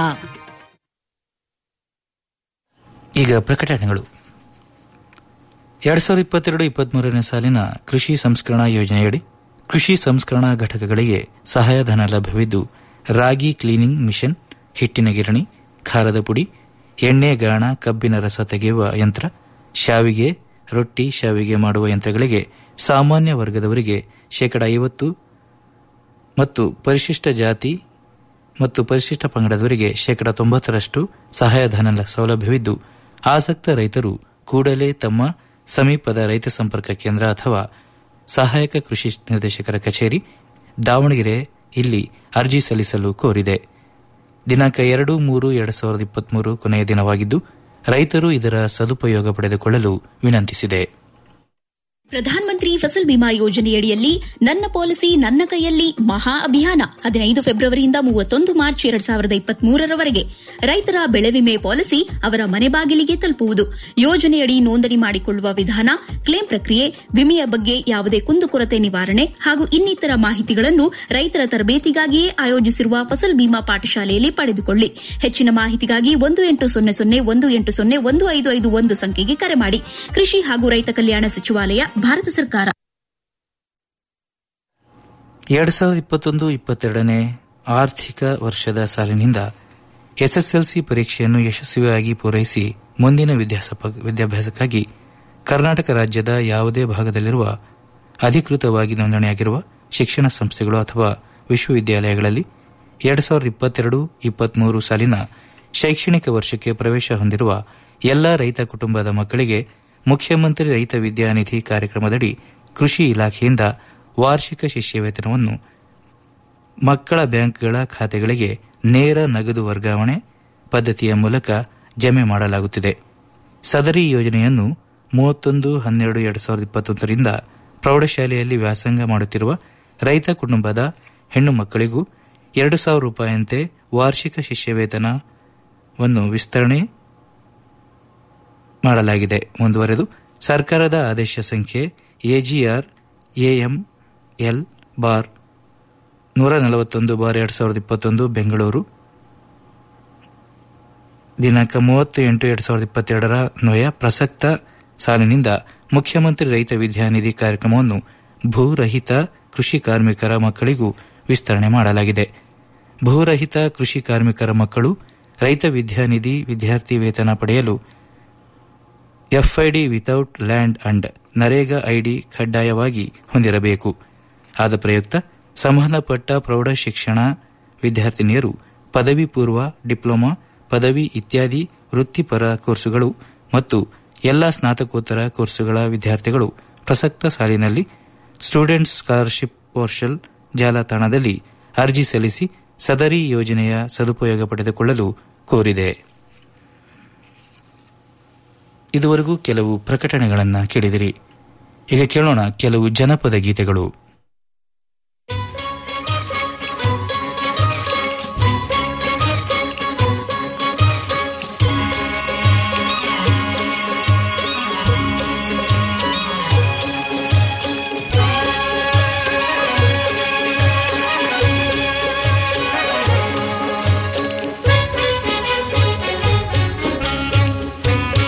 ಈಗ ಪ್ರಕಟಣೆಗಳು ಎರಡ್ ಸಾವಿರದ ಇಪ್ಪತ್ತೆರಡು ಇಪ್ಪತ್ಮೂರನೇ ಸಾಲಿನ ಕೃಷಿ ಸಂಸ್ಕರಣಾ ಯೋಜನೆಯಡಿ ಕೃಷಿ ಸಂಸ್ಕರಣಾ ಘಟಕಗಳಿಗೆ ಸಹಾಯಧನ ಲಭ್ಯವಿದ್ದು ರಾಗಿ ಕ್ಲೀನಿಂಗ್ ಮಿಷನ್ ಹಿಟ್ಟಿನ ಗಿರಣಿ ಖಾರದ ಪುಡಿ ಎಣ್ಣೆ ಗಾಣ ಕಬ್ಬಿನ ರಸ ತೆಗೆಯುವ ಯಂತ್ರ ಶಾವಿಗೆ ರೊಟ್ಟಿ ಶಾವಿಗೆ ಮಾಡುವ ಯಂತ್ರಗಳಿಗೆ ಸಾಮಾನ್ಯ ವರ್ಗದವರಿಗೆ ಶೇಕಡ ಐವತ್ತು ಮತ್ತು ಪರಿಶಿಷ್ಟ ಜಾತಿ ಮತ್ತು ಪರಿಶಿಷ್ಟ ಪಂಗಡದವರಿಗೆ ಶೇಕಡ ತೊಂಬತ್ತರಷ್ಟು ಸಹಾಯಧನ ಸೌಲಭ್ಯವಿದ್ದು ಆಸಕ್ತ ರೈತರು ಕೂಡಲೇ ತಮ್ಮ ಸಮೀಪದ ರೈತ ಸಂಪರ್ಕ ಕೇಂದ್ರ ಅಥವಾ ಸಹಾಯಕ ಕೃಷಿ ನಿರ್ದೇಶಕರ ಕಚೇರಿ ದಾವಣಗೆರೆ ಇಲ್ಲಿ ಅರ್ಜಿ ಸಲ್ಲಿಸಲು ಕೋರಿದೆ ದಿನಾಂಕ ಎರಡು ಮೂರು ಎರಡು ಸಾವಿರದ ಇಪ್ಪತ್ಮೂರು ಕೊನೆಯ ದಿನವಾಗಿದ್ದು ರೈತರು ಇದರ ಸದುಪಯೋಗ ಪಡೆದುಕೊಳ್ಳಲು ವಿನಂತಿಸಿದೆ ಪ್ರಧಾನ ಮಂತ್ರಿ ಫಸಲ್ ಬಿಮಾ ಯೋಜನೆಯಡಿಯಲ್ಲಿ ನನ್ನ ಪಾಲಿಸಿ ನನ್ನ ಕೈಯಲ್ಲಿ ಮಹಾ ಅಭಿಯಾನ ಹದಿನೈದು ಫೆಬ್ರವರಿಯಿಂದ ಮೂವತ್ತೊಂದು ಮಾರ್ಚ್ ಎರಡ್ ಸಾವಿರದ ಇಪ್ಪತ್ಮೂರರವರೆಗೆ ರೈತರ ಬೆಳೆ ವಿಮೆ ಪಾಲಿಸಿ ಅವರ ಮನೆ ಬಾಗಿಲಿಗೆ ತಲುಪುವುದು ಯೋಜನೆಯಡಿ ನೋಂದಣಿ ಮಾಡಿಕೊಳ್ಳುವ ವಿಧಾನ ಕ್ಲೇಮ್ ಪ್ರಕ್ರಿಯೆ ವಿಮೆಯ ಬಗ್ಗೆ ಯಾವುದೇ ಕುಂದುಕೊರತೆ ನಿವಾರಣೆ ಹಾಗೂ ಇನ್ನಿತರ ಮಾಹಿತಿಗಳನ್ನು ರೈತರ ತರಬೇತಿಗಾಗಿಯೇ ಆಯೋಜಿಸಿರುವ ಫಸಲ್ ಬಿಮಾ ಪಾಠಶಾಲೆಯಲ್ಲಿ ಪಡೆದುಕೊಳ್ಳಿ ಹೆಚ್ಚಿನ ಮಾಹಿತಿಗಾಗಿ ಒಂದು ಎಂಟು ಸೊನ್ನೆ ಸೊನ್ನೆ ಒಂದು ಎಂಟು ಸೊನ್ನೆ ಒಂದು ಐದು ಐದು ಒಂದು ಸಂಖ್ಯೆಗೆ ಕರೆ ಮಾಡಿ ಕೃಷಿ ಹಾಗೂ ರೈತ ಕಲ್ಯಾಣ ಸಚಿವಾಲಯ ಭಾರತ ಸರ್ಕಾರ ಎರಡು ಸಾವಿರದ ಇಪ್ಪತ್ತೊಂದು ಇಪ್ಪತ್ತೆರಡನೇ ಆರ್ಥಿಕ ವರ್ಷದ ಸಾಲಿನಿಂದ ಎಸ್ಎಸ್ಎಲ್ಸಿ ಪರೀಕ್ಷೆಯನ್ನು ಯಶಸ್ವಿಯಾಗಿ ಪೂರೈಸಿ ಮುಂದಿನ ವಿದ್ಯಾಸಪ- ವಿದ್ಯಾಭ್ಯಾಸಕ್ಕಾಗಿ ಕರ್ನಾಟಕ ರಾಜ್ಯದ ಯಾವುದೇ ಭಾಗದಲ್ಲಿರುವ ಅಧಿಕೃತವಾಗಿ ನೋಂದಣಿಯಾಗಿರುವ ಶಿಕ್ಷಣ ಸಂಸ್ಥೆಗಳು ಅಥವಾ ವಿಶ್ವವಿದ್ಯಾಲಯಗಳಲ್ಲಿ ಎರಡು ಸಾವಿರದ ಇಪ್ಪತ್ತೆರಡು ಇಪ್ಪತ್ಮೂರು ಸಾಲಿನ ಶೈಕ್ಷಣಿಕ ವರ್ಷಕ್ಕೆ ಪ್ರವೇಶ ಹೊಂದಿರುವ ಎಲ್ಲ ರೈತ ಕುಟುಂಬದ ಮಕ್ಕಳಿಗೆ ಮುಖ್ಯಮಂತ್ರಿ ರೈತ ವಿದ್ಯಾನಿಧಿ ಕಾರ್ಯಕ್ರಮದಡಿ ಕೃಷಿ ಇಲಾಖೆಯಿಂದ ವಾರ್ಷಿಕ ಶಿಷ್ಯವೇತನವನ್ನು ಮಕ್ಕಳ ಬ್ಯಾಂಕ್ಗಳ ಖಾತೆಗಳಿಗೆ ನೇರ ನಗದು ವರ್ಗಾವಣೆ ಪದ್ಧತಿಯ ಮೂಲಕ ಜಮೆ ಮಾಡಲಾಗುತ್ತಿದೆ ಸದರಿ ಯೋಜನೆಯನ್ನು ಮೂವತ್ತೊಂದು ಹನ್ನೆರಡು ಎರಡು ಸಾವಿರದ ಇಪ್ಪತ್ತೊಂದರಿಂದ ಪ್ರೌಢಶಾಲೆಯಲ್ಲಿ ವ್ಯಾಸಂಗ ಮಾಡುತ್ತಿರುವ ರೈತ ಕುಟುಂಬದ ಹೆಣ್ಣು ಮಕ್ಕಳಿಗೂ ಎರಡು ಸಾವಿರ ರೂಪಾಯಿಯಂತೆ ವಾರ್ಷಿಕ ಶಿಷ್ಯವೇತನವನ್ನು ವಿಸ್ತರಣೆ ಮಾಡಲಾಗಿದೆ ಮುಂದುವರೆದು ಸರ್ಕಾರದ ಆದೇಶ ಸಂಖ್ಯೆ ಎಜಿಆರ್ ಎಎಂಎಲ್ ಬಾರ್ ನೂರ ನಲವತ್ತೊಂದು ಬಾರ್ ಎರಡು ಸಾವಿರದ ಇಪ್ಪತ್ತೊಂದು ಬೆಂಗಳೂರು ದಿನಾಂಕ ಮೂವತ್ತು ಎಂಟು ಎರಡು ಸಾವಿರದ ಇಪ್ಪತ್ತೆರಡರ ಅನ್ವಯ ಪ್ರಸಕ್ತ ಸಾಲಿನಿಂದ ಮುಖ್ಯಮಂತ್ರಿ ರೈತ ವಿದ್ಯಾನಿಧಿ ಕಾರ್ಯಕ್ರಮವನ್ನು ಭೂರಹಿತ ಕೃಷಿ ಕಾರ್ಮಿಕರ ಮಕ್ಕಳಿಗೂ ವಿಸ್ತರಣೆ ಮಾಡಲಾಗಿದೆ ಭೂರಹಿತ ಕೃಷಿ ಕಾರ್ಮಿಕರ ಮಕ್ಕಳು ರೈತ ವಿದ್ಯಾನಿಧಿ ವಿದ್ಯಾರ್ಥಿ ವೇತನ ಪಡೆಯಲು FID without land and NREGA ID ಕಡ್ಡಾಯವಾಗಿ ಹೊಂದಿರಬೇಕು ಆದ ಪ್ರಯುಕ್ತ ಸಂಬಂಧಪಟ್ಟ ಪ್ರೌಢ ಶಿಕ್ಷಣ ವಿದ್ಯಾರ್ಥಿನಿಯರು ಪದವಿ ಪೂರ್ವ ಡಿಪ್ಲೊಮಾ ಪದವಿ ಇತ್ಯಾದಿ ವೃತ್ತಿಪರ ಕೋರ್ಸುಗಳು ಮತ್ತು ಎಲ್ಲ ಸ್ನಾತಕೋತ್ತರ ಕೋರ್ಸುಗಳ ವಿದ್ಯಾರ್ಥಿಗಳು ಪ್ರಸಕ್ತ ಸಾಲಿನಲ್ಲಿ ಸ್ಟೂಡೆಂಟ್ಸ್ ಸ್ಕಾಲರ್ಶಿಪ್ ಪೋರ್ಟಲ್ ಜಾಲತಾಣದಲ್ಲಿ ಅರ್ಜಿ ಸಲ್ಲಿಸಿ ಸದರಿ ಯೋಜನೆಯ ಸದುಪಯೋಗ ಪಡೆದುಕೊಳ್ಳಲು ಕೋರಿದೆ ಇದುವರೆಗೂ ಕೆಲವು ಪ್ರಕಟಣೆಗಳನ್ನು ಕೇಳಿದಿರಿ ಈಗ ಕೇಳೋಣ ಕೆಲವು ಜನಪದ ಗೀತೆಗಳು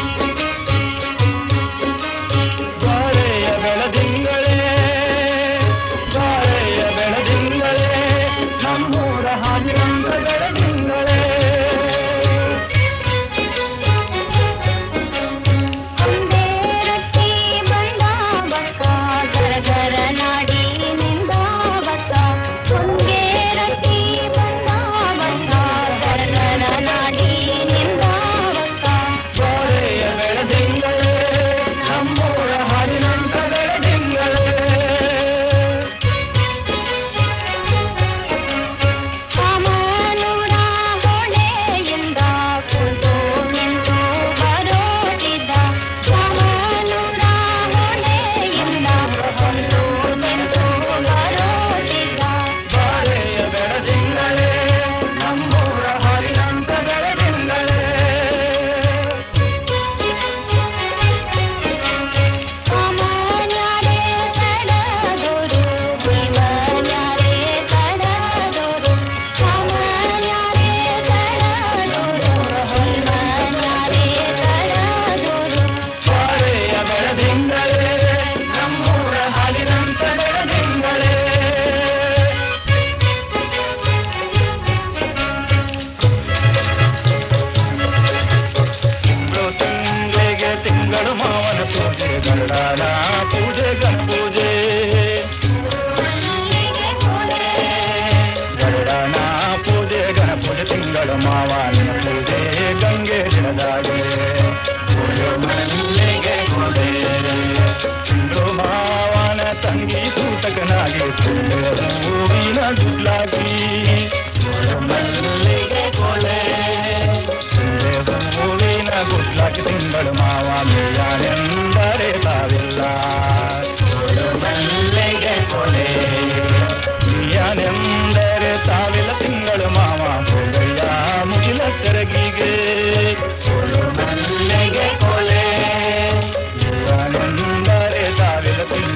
ಬಾಳೆಯ ಬೆಳದಿಂಗಳೇ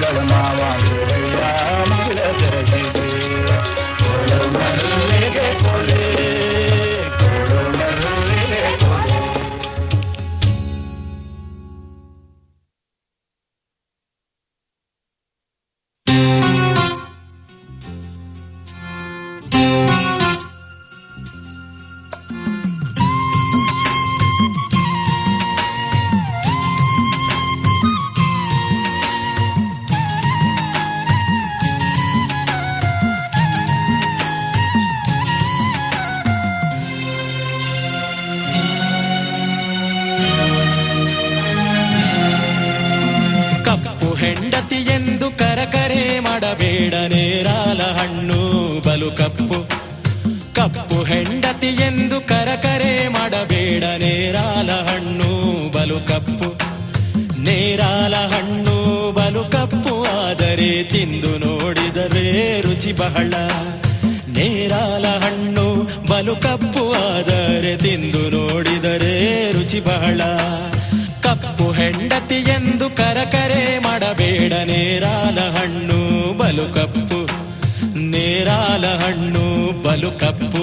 ಕೊರಳು ಮಾವ ಗೋರಯ್ಯ ಮಗಳ ಸರಗಿಸಿ ಕೊರಳು ಮಲ್ಲಿಗೆ ಕೊಲೆ ಕೊರಳು ಮಲ್ಲಿಗೆ ಕೊಲೆ ಕಪ್ಪು ಹೆಂಡತಿ ಎಂದು ಕರಕರೆ ಮಾಡಬೇಡ ನೇರಾಲ ಹಣ್ಣು ಬಲು ಕಪ್ಪು ಕಪ್ಪು ಹೆಂಡತಿ ಎಂದು ಕರಕರೆ ಮಾಡಬೇಡ ನೇರಾಲ ಹಣ್ಣು ಬಲು ಕಪ್ಪು ನೇರಾಲ ಹಣ್ಣು ಬಲು ಕಪ್ಪು ಆದರೆ ತಿಂದು ನೋಡಿದರೆ ರುಚಿ ಬಹಳ ನೇರಾಲ ಹಣ್ಣು ಬಲು ಕಪ್ಪು ಆದರೆ ತಿಂದು ನೋಡಿದರೆ ರುಚಿ ಬಹಳ ಕಪ್ಪು ಹೆಂಡತಿ ಎಂದು ಕರಕರೆ ಮಾಡಬೇಡ ನೇರಾಲ ಹಣ್ಣು ಬಲು ಕಪ್ಪು ನೇರಾಲ ಹಣ್ಣು ಬಲು ಕಪ್ಪು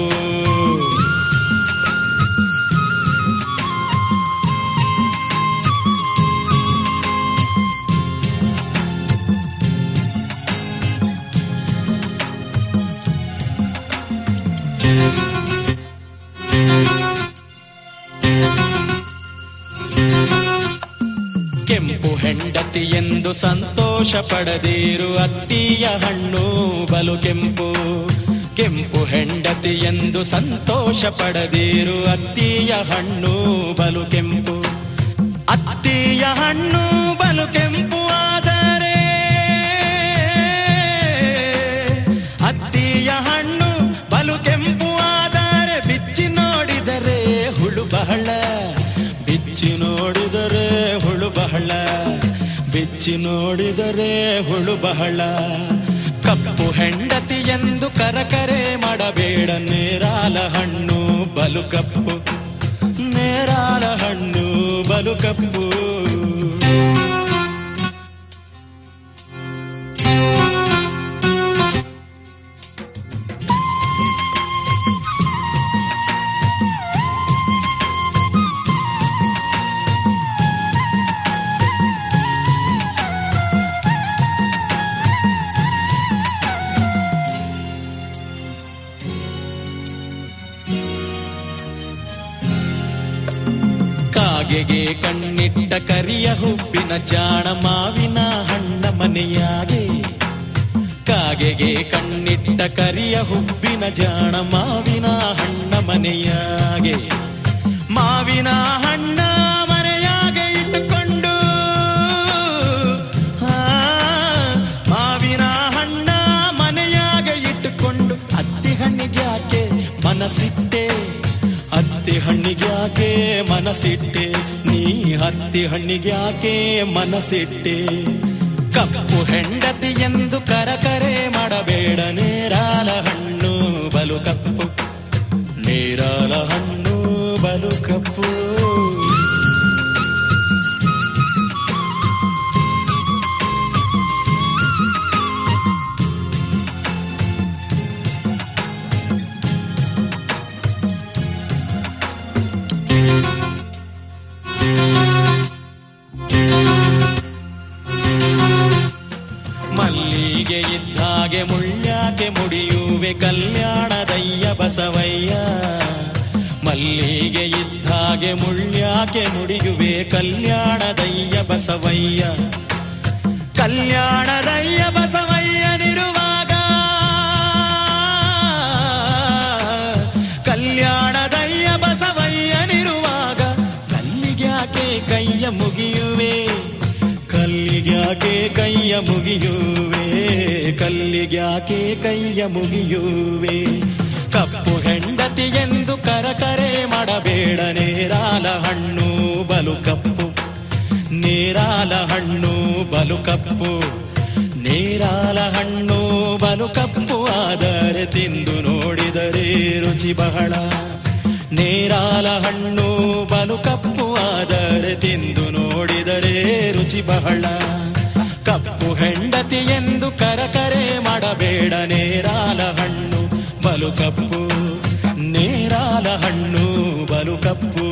ಕೆಂಪು ಹೆಂಡತಿ ಎಂದು ಸಂತೋಷ ಪಡದಿರು ಅತ್ತಿಯ ಹಣ್ಣು ಬಲು ಕೆಂಪು ಕೆಂಪು ಹೆಂಡತಿ ಎಂದು ಸಂತೋಷ ಪಡದಿರು ಅತ್ತಿಯ ಹಣ್ಣು ಬಲು ಕೆಂಪು ಅತ್ತಿಯ ಹಣ್ಣು ಬಲು ಕೆಂಪು ಆದರೆ ಅತ್ತಿಯ ಹಣ್ಣು ಬಲು ಕೆಂಪು ಆದರೆ ಬಿಚ್ಚಿ ನೋಡಿದರೆ ಹುಳು ಬಹಳ ಬಿಚ್ಚಿ ನೋಡಿದರೆ ಹುಳು ಬಹಳ ಬಿಚ್ಚಿ ನೋಡಿದರೆ ಹುಳು ಬಹಳ ಕಪ್ಪು ಹೆಂಡತಿ ಎಂದು ಕರಕರೆ ಮಾಡಬೇಡ ನೇರಾಲ ಹಣ್ಣು ಬಲು ಕಪ್ಪು ನೇರಾಲ ಹಣ್ಣು ಬಲು ಕಪ್ಪು ಕಾಗೆಗೆ ಕಣ್ಣಿಟ್ಟ ಕರಿಯ ಹುಬ್ಬಿನ ಜಾಣ ಮಾವಿನ ಹಣ್ಣ ಮನೆಯಾಗೆ ಕಾಗೆಗೆ ಕಣ್ಣಿಟ್ಟ ಕರಿಯ ಹುಬ್ಬಿನ ಜಾಣ ಮಾವಿನ ಹಣ್ಣ ಮನೆಯಾಗೆ ಮಾವಿನ ಹಣ್ಣ ಮನೆಯಾಗೆ ಇಟ್ಟುಕೊಂಡು ಆ, ಮಾವಿನ ಹಣ್ಣ ಮನೆಯಾಗೆ ಇಟ್ಟುಕೊಂಡು ಅತ್ತಿ ಹಣ್ಣಿಗೆ ಯಾಕೆ ಮನಸ್ಸಿಟ್ಟೆ ಹತ್ತಿ ಹಣ್ಣಿಗೆ ಯಾಕೆ ಮನಸ್ಸಿಟ್ಟೆ ನೀ ಹತ್ತಿ ಹಣ್ಣಿಗೆ ಯಾಕೆ ಮನಸ್ಸಿಟ್ಟೆ ಕಪ್ಪು ಹೆಂಡತಿ ಎಂದು ಕರಕರೆ ಮಾಡಬೇಡ ನೇರಾಲ ಹಣ್ಣು ಬಲು ಕಪ್ಪು ನೇರಾಲ ಹಣ್ಣು ಬಲು ಕಪ್ಪು ಮಲ್ಲಿಗೆ ಇದ್ದಾಗೆ ಮುಳ್ಳ್ಯಾಕೆ ಮುಡಿಯುವೆ ಕಲ್ಯಾಣದಯ್ಯ ಬಸವಯ್ಯ ಮಲ್ಲಿಗೆ ಇದ್ದಾಗೆ ಮುಳ್ಳ್ಯಾಕೆ ಮುಡಿಯುವೆ ಕಲ್ಯಾಣದಯ್ಯ ಬಸವಯ್ಯ ಕಲ್ಯಾಣದಯ್ಯ ಬಸವಯ್ಯನಿರುವಾಗ ಕಲ್ಯಾಣದಯ್ಯ ಬಸವಯ್ಯನಿರುವಾಗ ಕಲ್ಲಿಗ್ಯಾಕೆ ಕೈಯ ಮುಗಿಯುವೆ ಕಲ್ಲಿಗ್ಯಾಕೆ ಕೈಯ ಮುಗಿಯುವೆ ಕಲ್ಲಿಗ್ಯಾಕೆ ಕೈಯ ಮುಗಿಯುವೆ ಕಪ್ಪು ಹೆಂಡತಿ ಎಂದು ಕರಕರೆ ಮಾಡಬೇಡ ನೇರಾಲ ಹಣ್ಣು ಬಲು ಕಪ್ಪು ನೇರಾಲ ಹಣ್ಣು ಬಲು ಕಪ್ಪು ನೇರಾಲ ಹಣ್ಣು ಬಲು ಕಪ್ಪು ಆದರೆ ತಿಂದು ನೋಡಿದರೆ ರುಚಿ ಬಹಳ ನೇರಾಲ ಹಣ್ಣು ಬಲು ಕಪ್ಪು ಆದರೆ ತಿಂದು ನೋಡಿದರೆ ರುಚಿ ಬಹಳ ಕಪ್ಪು ಹೆಂಡತಿ ಎಂದು ಕರಕರೆ ಮಾಡಬೇಡ ನೇರಾಲ ಹಣ್ಣು ಬಲು ಕಪ್ಪು ನೇರಾಲ ಹಣ್ಣು ಬಲು ಕಪ್ಪು